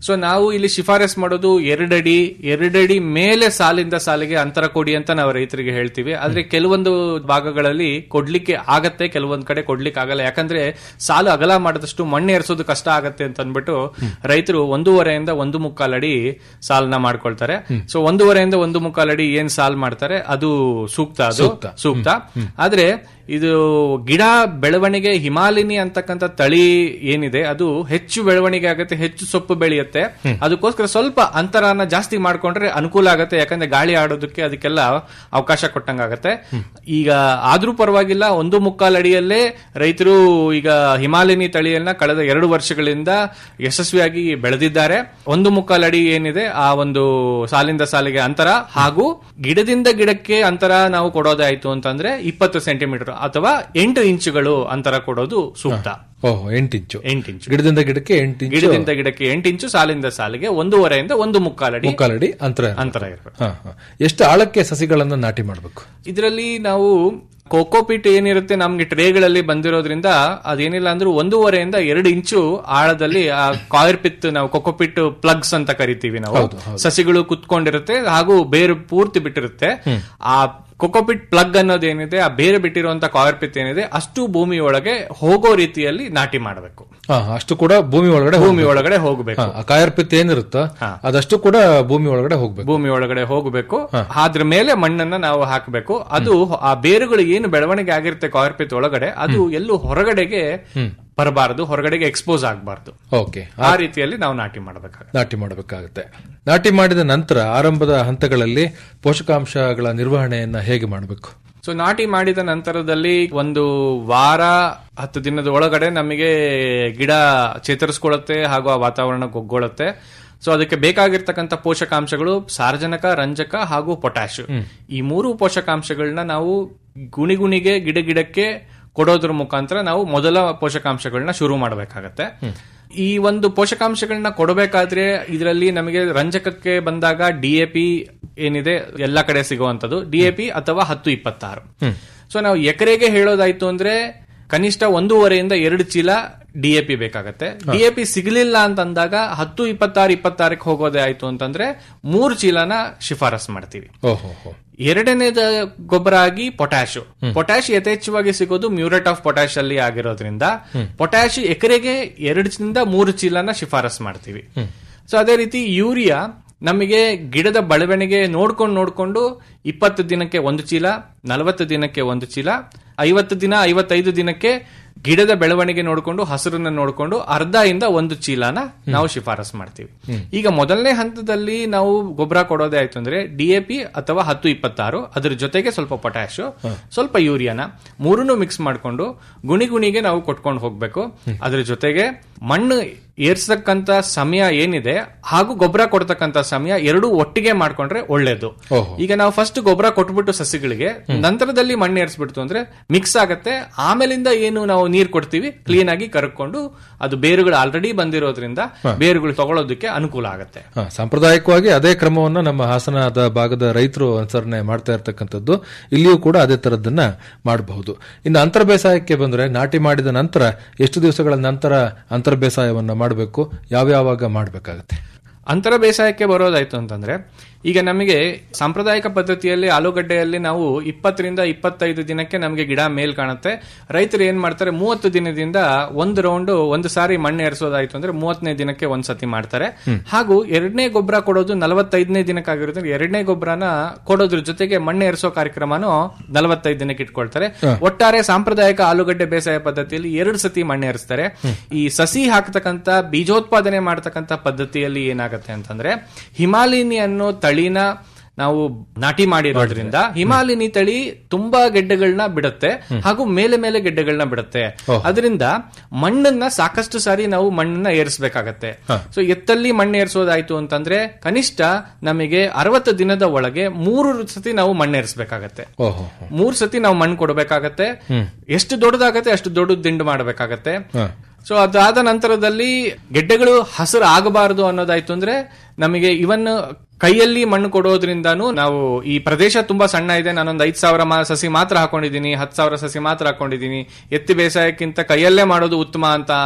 ಸೊ ನಾವು ಇಲ್ಲಿ ಶಿಫಾರಸ್ ಮಾಡೋದು ಎರಡಡಿ ಎರಡಡಿ ಮೇಲೆ ಸಾಲಿಂದ ಸಾಲಿಗೆ ಅಂತರ ಕೊಡಿ ಅಂತ ನಾವು ರೈತರಿಗೆ ಹೇಳ್ತೀವಿ ಆದ್ರೆ ಕೆಲವೊಂದು ಭಾಗಗಳಲ್ಲಿ ಕೊಡ್ಲಿಕ್ಕೆ ಆಗತ್ತೆ ಕೆಲವೊಂದ್ ಕಡೆ ಕೊಡ್ಲಿಕ್ಕೆ ಆಗಲ್ಲ ಯಾಕಂದ್ರೆ ಸಾಲು ಅಗಲ ಮಾಡಿದಷ್ಟು ಮಣ್ಣು ಏರ್ಸೋದು ಕಷ್ಟ ಆಗತ್ತೆ ಅಂತ ಅಂದ್ಬಿಟ್ಟು ರೈತರು ಒಂದೂವರೆಯಿಂದ ಒಂದು ಮುಕ್ಕಾಲ್ ಅಡಿ ಸಾಲನ್ನ ಮಾಡ್ಕೊಳ್ತಾರೆ ಸೊ ಒಂದೂವರೆಯಿಂದ ಒಂದು ಮುಕ್ಕಾಲ್ ಅಡಿ ಏನ್ ಸಾಲ್ ಮಾಡ್ತಾರೆ ಅದು ಸೂಕ್ತ ಅದು ಸೂಕ್ತ ಆದ್ರೆ ಇದು ಗಿಡ ಬೆಳವಣಿಗೆ ಹಿಮಾಲಿನಿ ಅಂತಕ್ಕಂಥ ತಳಿ ಏನಿದೆ ಅದು ಹೆಚ್ಚು ಬೆಳವಣಿಗೆ ಆಗುತ್ತೆ ಹೆಚ್ಚು ಸೊಪ್ಪು ಬೆಳೆಯುತ್ತೆ ಅದಕ್ಕೋಸ್ಕರ ಸ್ವಲ್ಪ ಅಂತರನ ಜಾಸ್ತಿ ಮಾಡ್ಕೊಂಡ್ರೆ ಅನುಕೂಲ ಆಗುತ್ತೆ ಯಾಕಂದ್ರೆ ಗಾಳಿ ಆಡೋದಕ್ಕೆ ಅದಕ್ಕೆಲ್ಲ ಅವಕಾಶ ಕೊಟ್ಟಂಗಾಗತ್ತೆ ಈಗ ಆದ್ರೂ ಪರವಾಗಿಲ್ಲ ಒಂದು ಮುಕ್ಕಾಲ್ ಅಡಿಯಲ್ಲೇ ರೈತರು ಈಗ ಹಿಮಾಲಿನಿ ತಳಿಯನ್ನ ಕಳೆದ ಎರಡು ವರ್ಷಗಳಿಂದ ಯಶಸ್ವಿಯಾಗಿ ಬೆಳೆದಿದ್ದಾರೆ ಒಂದು ಮುಕ್ಕಾಲ್ ಅಡಿ ಏನಿದೆ ಆ ಒಂದು ಸಾಲಿಂದ ಸಾಲಿಗೆ ಅಂತರ ಹಾಗೂ ಗಿಡದಿಂದ ಗಿಡಕ್ಕೆ ಅಂತರ ನಾವು ಕೊಡೋದಾಯ್ತು ಅಂತಂದ್ರೆ ಇಪ್ಪತ್ತು ಸೆಂಟಿಮೀಟರ್ ಅಥವಾ ಎಂಟು ಇಂಚುಗಳು ಅಂತರ ಕೊಡೋದು ಸೂಕ್ತ ಓಹೋ ಎಂಟು ಇಂಚು ಎಂಟು ಇಂಚು ಗಿಡದಿಂದ ಗಿಡಕ್ಕೆ ಎಂಟು ಇಂಚು ಗಿಡದಿಂದ ಗಿಡಕ್ಕೆ ಎಂಟು ಇಂಚು ಸಾಲಿಂದ ಸಾಲಿಗೆ ಒಂದೂವರೆಯಿಂದ ಒಂದು ಮುಕ್ಕಾಲಡಿ ಮುಕ್ಕಾಲಡಿ ಅಂತರ ಅಂತರ ಇರಬೇಕು ಹಾ, ಹಾ. ಎಷ್ಟು ಆಳಕ್ಕೆ ಸಸಿಗಳನ್ನ ನಾಟಿ ಮಾಡಬೇಕು ಇದರಲ್ಲಿ ನಾವು ಕೋಕೋಪಿಟ್ ಏನಿರುತ್ತೆ ನಮ್ಗೆ ಟ್ರೇಗಳಲ್ಲಿ ಬಂದಿರೋದ್ರಿಂದ ಅದೇನಿಲ್ಲ ಅಂದ್ರೆ ಒಂದೂವರೆಯಿಂದ ಎರಡು ಇಂಚು ಆಳದಲ್ಲಿ ಆ ಕಾಯರ್ ಪಿತ್ ನಾವು ಕೊಕೋಪಿಟ್ ಪ್ಲಗ್ಸ್ ಅಂತ ಕರಿತೀವಿ ನಾವು ಸಸಿಗಳು ಕುತ್ಕೊಂಡಿರುತ್ತೆ ಹಾಗೂ ಬೇರು ಪೂರ್ತಿ ಬಿಟ್ಟಿರುತ್ತೆ ಆ ಕೊಕೋಪಿಟ್ ಪ್ಲಗ್ ಅನ್ನೋದೇನಿದೆ ಆ ಬೇರೆ ಬಿಟ್ಟಿರುವಂತ ಕಾಯರ್ ಪಿತ್ ಏನಿದೆ ಅಷ್ಟು ಭೂಮಿ ಒಳಗೆ ಹೋಗೋ ರೀತಿಯಲ್ಲಿ ನಾಟಿ ಮಾಡಬೇಕು ಹಾ, ಅಷ್ಟು ಕೂಡ ಭೂಮಿ ಒಳಗಡೆ ಭೂಮಿ ಒಳಗಡೆ ಹೋಗಬೇಕು ಆ ಕಾಯರ್ಪಿತ್ ಏನಿರುತ್ತೋ ಅದಷ್ಟು ಕೂಡ ಭೂಮಿ ಒಳಗಡೆ ಹೋಗ್ಬೇಕು ಭೂಮಿ ಒಳಗಡೆ ಹೋಗಬೇಕು ಅದ್ರ ಮೇಲೆ ಮಣ್ಣನ್ನ ನಾವು ಹಾಕಬೇಕು ಅದು ಆ ಬೇರುಗಳು ಏನು ಬೆಳವಣಿಗೆ ಆಗಿರುತ್ತೆ ಕಾರ್ಪಿತ್ ಒಳಗಡೆ ಅದು ಎಲ್ಲೂ ಹೊರಗಡೆಗೆ ಬರಬಾರದು ಹೊರಗಡೆಗೆ ಎಕ್ಸ್ಪೋಸ್ ಆಗಬಾರ್ದು ಓಕೆ ಆ ರೀತಿಯಲ್ಲಿ ನಾವು ನಾಟಿ ಮಾಡಬೇಕಾಗುತ್ತೆ ನಾಟಿ ಮಾಡಬೇಕಾಗುತ್ತೆ ನಾಟಿ ಮಾಡಿದ ನಂತರ ಆರಂಭದ ಹಂತಗಳಲ್ಲಿ ಪೋಷಕಾಂಶಗಳ ನಿರ್ವಹಣೆಯನ್ನ ಹೇಗೆ ಮಾಡಬೇಕು ಸೊ ನಾಟಿ ಮಾಡಿದ ನಂತರದಲ್ಲಿ ಒಂದು ವಾರ ಹತ್ತು ದಿನದ ಒಳಗಡೆ ನಮಗೆ ಗಿಡ ಚೇತರಿಸ್ಕೊಳ್ಳುತ್ತೆ ಹಾಗೂ ಆ ವಾತಾವರಣ ಒಗ್ಗೊಳುತ್ತೆ ಸೊ ಅದಕ್ಕೆ ಬೇಕಾಗಿರ್ತಕ್ಕಂಥ ಪೋಷಕಾಂಶಗಳು ಸಾರಜನಕ ರಂಜಕ ಹಾಗೂ ಪೊಟ್ಯಾಶ್ ಈ ಮೂರು ಪೋಷಕಾಂಶಗಳನ್ನ ನಾವು ಗುಣಿಗುಣಿಗೆ ಗಿಡ ಗಿಡಕ್ಕೆ ಕೊಡೋದ್ರ ಮುಖಾಂತರ ನಾವು ಮೊದಲ ಪೋಷಕಾಂಶಗಳನ್ನ ಶುರು ಮಾಡಬೇಕಾಗತ್ತೆ ಈ ಒಂದು ಪೋಷಕಾಂಶಗಳನ್ನ ಕೊಡಬೇಕಾದ್ರೆ ಇದರಲ್ಲಿ ನಮಗೆ ರಂಜಕಕ್ಕೆ ಬಂದಾಗ ಡಿಎಪಿ ಏನಿದೆ ಎಲ್ಲ ಕಡೆ ಸಿಗುವಂತದ್ದು ಡಿಎಪಿ ಅಥವಾ ಹತ್ತು ಇಪ್ಪತ್ತಾರು ಸೊ ನಾವು ಎಕರೆಗೆ ಹೇಳೋದಾಯ್ತು ಅಂದ್ರೆ ಕನಿಷ್ಠ ಒಂದೂವರೆಯಿಂದ ಎರಡು ಚೀಲ ಡಿಎಪಿ ಬೇಕಾಗತ್ತೆ ಡಿಎಪಿ ಸಿಗಲಿಲ್ಲ ಅಂತಂದಾಗ ಹತ್ತು ಇಪ್ಪತ್ತಾರು ಇಪ್ಪತ್ತಾರಕ್ಕೆ ಹೋಗೋದೇ ಆಯ್ತು ಅಂತಂದ್ರೆ ಮೂರು ಚೀಲನ ಶಿಫಾರಸ್ ಮಾಡ್ತೀವಿ ಓಹೋ ಹೋ. ಎರಡನೇದ ಗೊಬ್ಬರ ಆಗಿ ಪೊಟ್ಯಾಶ್ ಪೊಟ್ಯಾಶ್ ಯಥೇಚ್ಛವಾಗಿ ಸಿಗೋದು ಮ್ಯೂರೇಟ್ ಆಫ್ ಪೊಟ್ಯಾಶ್ ಅಲ್ಲಿ ಆಗಿರೋದ್ರಿಂದ ಪೊಟ್ಯಾಶ್ ಎಕರೆಗೆ ಎರಡರಿಂದ ಮೂರು ಚೀಲನ ಶಿಫಾರಸ್ ಮಾಡ್ತೀವಿ ಸೊ ಅದೇ ರೀತಿ ಯೂರಿಯಾ ನಮಗೆ ಗಿಡದ ಬೆಳವಣಿಗೆ ನೋಡ್ಕೊಂಡು ನೋಡ್ಕೊಂಡು ಇಪ್ಪತ್ತು ದಿನಕ್ಕೆ ಒಂದು ಚೀಲ ನಲವತ್ತು ದಿನಕ್ಕೆ ಒಂದು ಚೀಲ ಐವತ್ತು ದಿನ ಐವತ್ತೈದು ದಿನಕ್ಕೆ ಗಿಡದ ಬೆಳವಣಿಗೆ ನೋಡಿಕೊಂಡು ಹಸಿರನ್ನ ನೋಡಿಕೊಂಡು ಅರ್ಧ ಇಂದ ಒಂದು ಚೀಲನ ನಾವು ಶಿಫಾರಸ್ ಮಾಡ್ತೀವಿ ಈಗ ಮೊದಲನೇ ಹಂತದಲ್ಲಿ ನಾವು ಗೊಬ್ಬರ ಕೊಡೋದೇ ಆಯ್ತು ಅಂದ್ರೆ ಡಿಎಪಿ ಅಥವಾ ಹತ್ತು ಇಪ್ಪತ್ತಾರು ಅದ್ರ ಜೊತೆಗೆ ಸ್ವಲ್ಪ ಪೊಟ್ಯಾಶ್ ಸ್ವಲ್ಪ ಯೂರಿಯಾನ ಮೂರನ್ನು ಮಿಕ್ಸ್ ಮಾಡ್ಕೊಂಡು ಗುಣಿ ಗುಣಿಗೆ ನಾವು ಕೊಟ್ಕೊಂಡು ಹೋಗ್ಬೇಕು ಅದ್ರ ಜೊತೆಗೆ ಮಣ್ಣು ಏರ್ಸಕ್ಕಂತ ಸಮಯ ಏನಿದೆ ಹಾಗೂ ಗೊಬ್ಬರ ಕೊಡ್ತಕ್ಕಂತ ಸಮಯ ಎರಡೂ ಒಟ್ಟಿಗೆ ಮಾಡ್ಕೊಂಡ್ರೆ ಒಳ್ಳೇದು ಓಹೋ. ಈಗ ನಾವು ಫಸ್ಟ್ ಗೊಬ್ಬರ ಕೊಟ್ಬಿಟ್ಟು ಸಸಿಗಳಿಗೆ ನಂತರದಲ್ಲಿ ಮಣ್ಣು ಏರ್ಸ್ಬಿಡ್ತು ಅಂದ್ರೆ ಮಿಕ್ಸ್ ಆಗತ್ತೆ ಆಮೇಲಿಂದ ಏನು ನಾವು ನೀರ್ ಕೊಡ್ತೀವಿ ಕ್ಲೀನ್ ಆಗಿ ಕರ್ಕೊಂಡು ಅದು ಬೇರುಗಳು ಆಲ್ರೆಡಿ ಬಂದಿರೋದ್ರಿಂದ ಬೇರುಗಳು ತಗೊಳ್ಳೋದಕ್ಕೆ ಅನುಕೂಲ ಆಗತ್ತೆ ಹಾ, ಸಾಂಪ್ರದಾಯಿಕವಾಗಿ ಅದೇ ಕ್ರಮವನ್ನ ನಮ್ಮ ಹಾಸನದ ಭಾಗದ ರೈತರು ಅನುಸರಣೆ ಮಾಡ್ತಾ ಇರ್ತಕ್ಕಂಥದ್ದು ಇಲ್ಲಿಯೂ ಕೂಡ ಅದೇ ತರದನ್ನ ಮಾಡಬಹುದು ಇನ್ನು ಅಂತರ ಬೇಸಾಯಕ್ಕೆ ಬಂದ್ರೆ ನಾಟಿ ಮಾಡಿದ ನಂತರ ಎಷ್ಟು ದಿವಸಗಳ ನಂತರ ಅಂತರ ಬೇಸಾಯವನ್ನ ಮಾಡಬೇಕು ಯಾವ್ಯಾವಾಗ ಮಾಡಬೇಕಾಗತ್ತೆ ಅಂತರ ಬೇಸಾಯಕ್ಕೆ ಬರೋದಾಯ್ತು ಅಂತಂದ್ರೆ ಈಗ ನಮಗೆ ಸಾಂಪ್ರದಾಯಿಕ ಪದ್ಧತಿಯಲ್ಲಿ ಆಲೂಗಡ್ಡೆಯಲ್ಲಿ ನಾವು ಇಪ್ಪತ್ತರಿಂದ ಇಪ್ಪತ್ತೈದು ದಿನಕ್ಕೆ ನಮಗೆ ಗಿಡ ಮೇಲ್ ಕಾಣುತ್ತೆ ರೈತರು ಏನ್ ಮಾಡ್ತಾರೆ ಮೂವತ್ತು ದಿನದಿಂದ ಒಂದು ರೌಂಡ್ ಒಂದು ಸಾರಿ ಮಣ್ಣು ಏರಿಸೋದಾಯ್ತು ಅಂದ್ರೆ ಮೂವತ್ತನೇ ದಿನಕ್ಕೆ ಒಂದ್ ಸತಿ ಮಾಡ್ತಾರೆ ಹಾಗೂ ಎರಡನೇ ಗೊಬ್ಬರ ಕೊಡೋದು ನಲವತ್ತೈದನೇ ದಿನಕ್ಕಾಗಿರೋದ್ರಿಂದ ಎರಡನೇ ಗೊಬ್ಬರನ ಕೊಡೋದ್ರ ಜೊತೆಗೆ ಮಣ್ಣು ಏರಿಸೋ ಕಾರ್ಯಕ್ರಮನು ನಲವತ್ತೈದು ದಿನಕ್ಕೆ ಇಟ್ಕೊಳ್ತಾರೆ ಒಟ್ಟಾರೆ ಸಾಂಪ್ರದಾಯಿಕ ಆಲೂಗಡ್ಡೆ ಬೇಸಾಯ ಪದ್ಧತಿಯಲ್ಲಿ ಎರಡು ಸತಿ ಮಣ್ಣು ಏರಿಸ್ತಾರೆ ಈ ಸಸಿ ಹಾಕ್ತಕ್ಕಂತ ಬೀಜೋತ್ಪಾದನೆ ಮಾಡ್ತಕ್ಕಂತ ಪದ್ಧತಿಯಲ್ಲಿ ಏನಾಗುತ್ತೆ ಅಂತಂದ್ರೆ ಹಿಮಾಲಿನಿ ಅನ್ನೋ ತಳಿನ ನಾವು ನಾಟಿ ಮಾಡಿರೋದ್ರಿಂದ ಹಿಮಾಲಿನಿ ತಳಿ ತುಂಬಾ ಗೆಡ್ಡೆಗಳನ್ನ ಬಿಡುತ್ತೆ ಹಾಗೂ ಮೇಲೆ ಮೇಲೆ ಗೆಡ್ಡೆಗಳನ್ನ ಬಿಡುತ್ತೆ ಅದರಿಂದ ಮಣ್ಣನ್ನ ಸಾಕಷ್ಟು ಸಾರಿ ನಾವು ಮಣ್ಣನ್ನ ಏರಿಸಬೇಕಾಗತ್ತೆ ಸೊ ಎತ್ತಲ್ಲಿ ಮಣ್ಣು ಏರಿಸೋದಾಯ್ತು ಅಂತಂದ್ರೆ ಕನಿಷ್ಠ ನಮಗೆ ಅರವತ್ತು ದಿನದ ಒಳಗೆ ಮೂರು ಸತಿ ನಾವು ಮಣ್ಣು ಏರಿಸಬೇಕಾಗತ್ತೆ ಓಹೋ ಹೋ. ಮೂರ್ ಸತಿ ನಾವು ಮಣ್ಣು ಕೊಡಬೇಕಾಗತ್ತೆ ಎಷ್ಟು ದೊಡ್ಡದಾಗತ್ತೆ ಅಷ್ಟು ದೊಡ್ಡ ದಿಂಡು ಮಾಡಬೇಕಾಗತ್ತೆ ಸೊ ಅದಾದ ನಂತರದಲ್ಲಿ ಗೆಡ್ಡೆಗಳು ಹಸಿರು ಆಗಬಾರದು ಅನ್ನೋದಾಯ್ತು ಅಂದ್ರೆ ನಮಗೆ ಇವನ್ ಕೈಯಲ್ಲಿ ಮಣ್ಣು ಕೊಡೋದ್ರಿಂದಾನು ನಾವು ಈ ಪ್ರದೇಶ ತುಂಬಾ ಸಣ್ಣ ಇದೆ ನಾನೊಂದು ಐದ್ ಸಾವಿರ ಮಾ- ಸಸಿ ಮಾತ್ರ ಹಾಕೊಂಡಿದ್ದೀನಿ ಹತ್ತು ಸಾವಿರ ಸಸಿ ಮಾತ್ರ ಹಾಕೊಂಡಿದ್ದೀನಿ ಎತ್ತಿ ಬೇಸಾಯಕ್ಕಿಂತ ಕೈಯಲ್ಲೇ ಮಾಡೋದು ಉತ್ತಮ ಅಂತ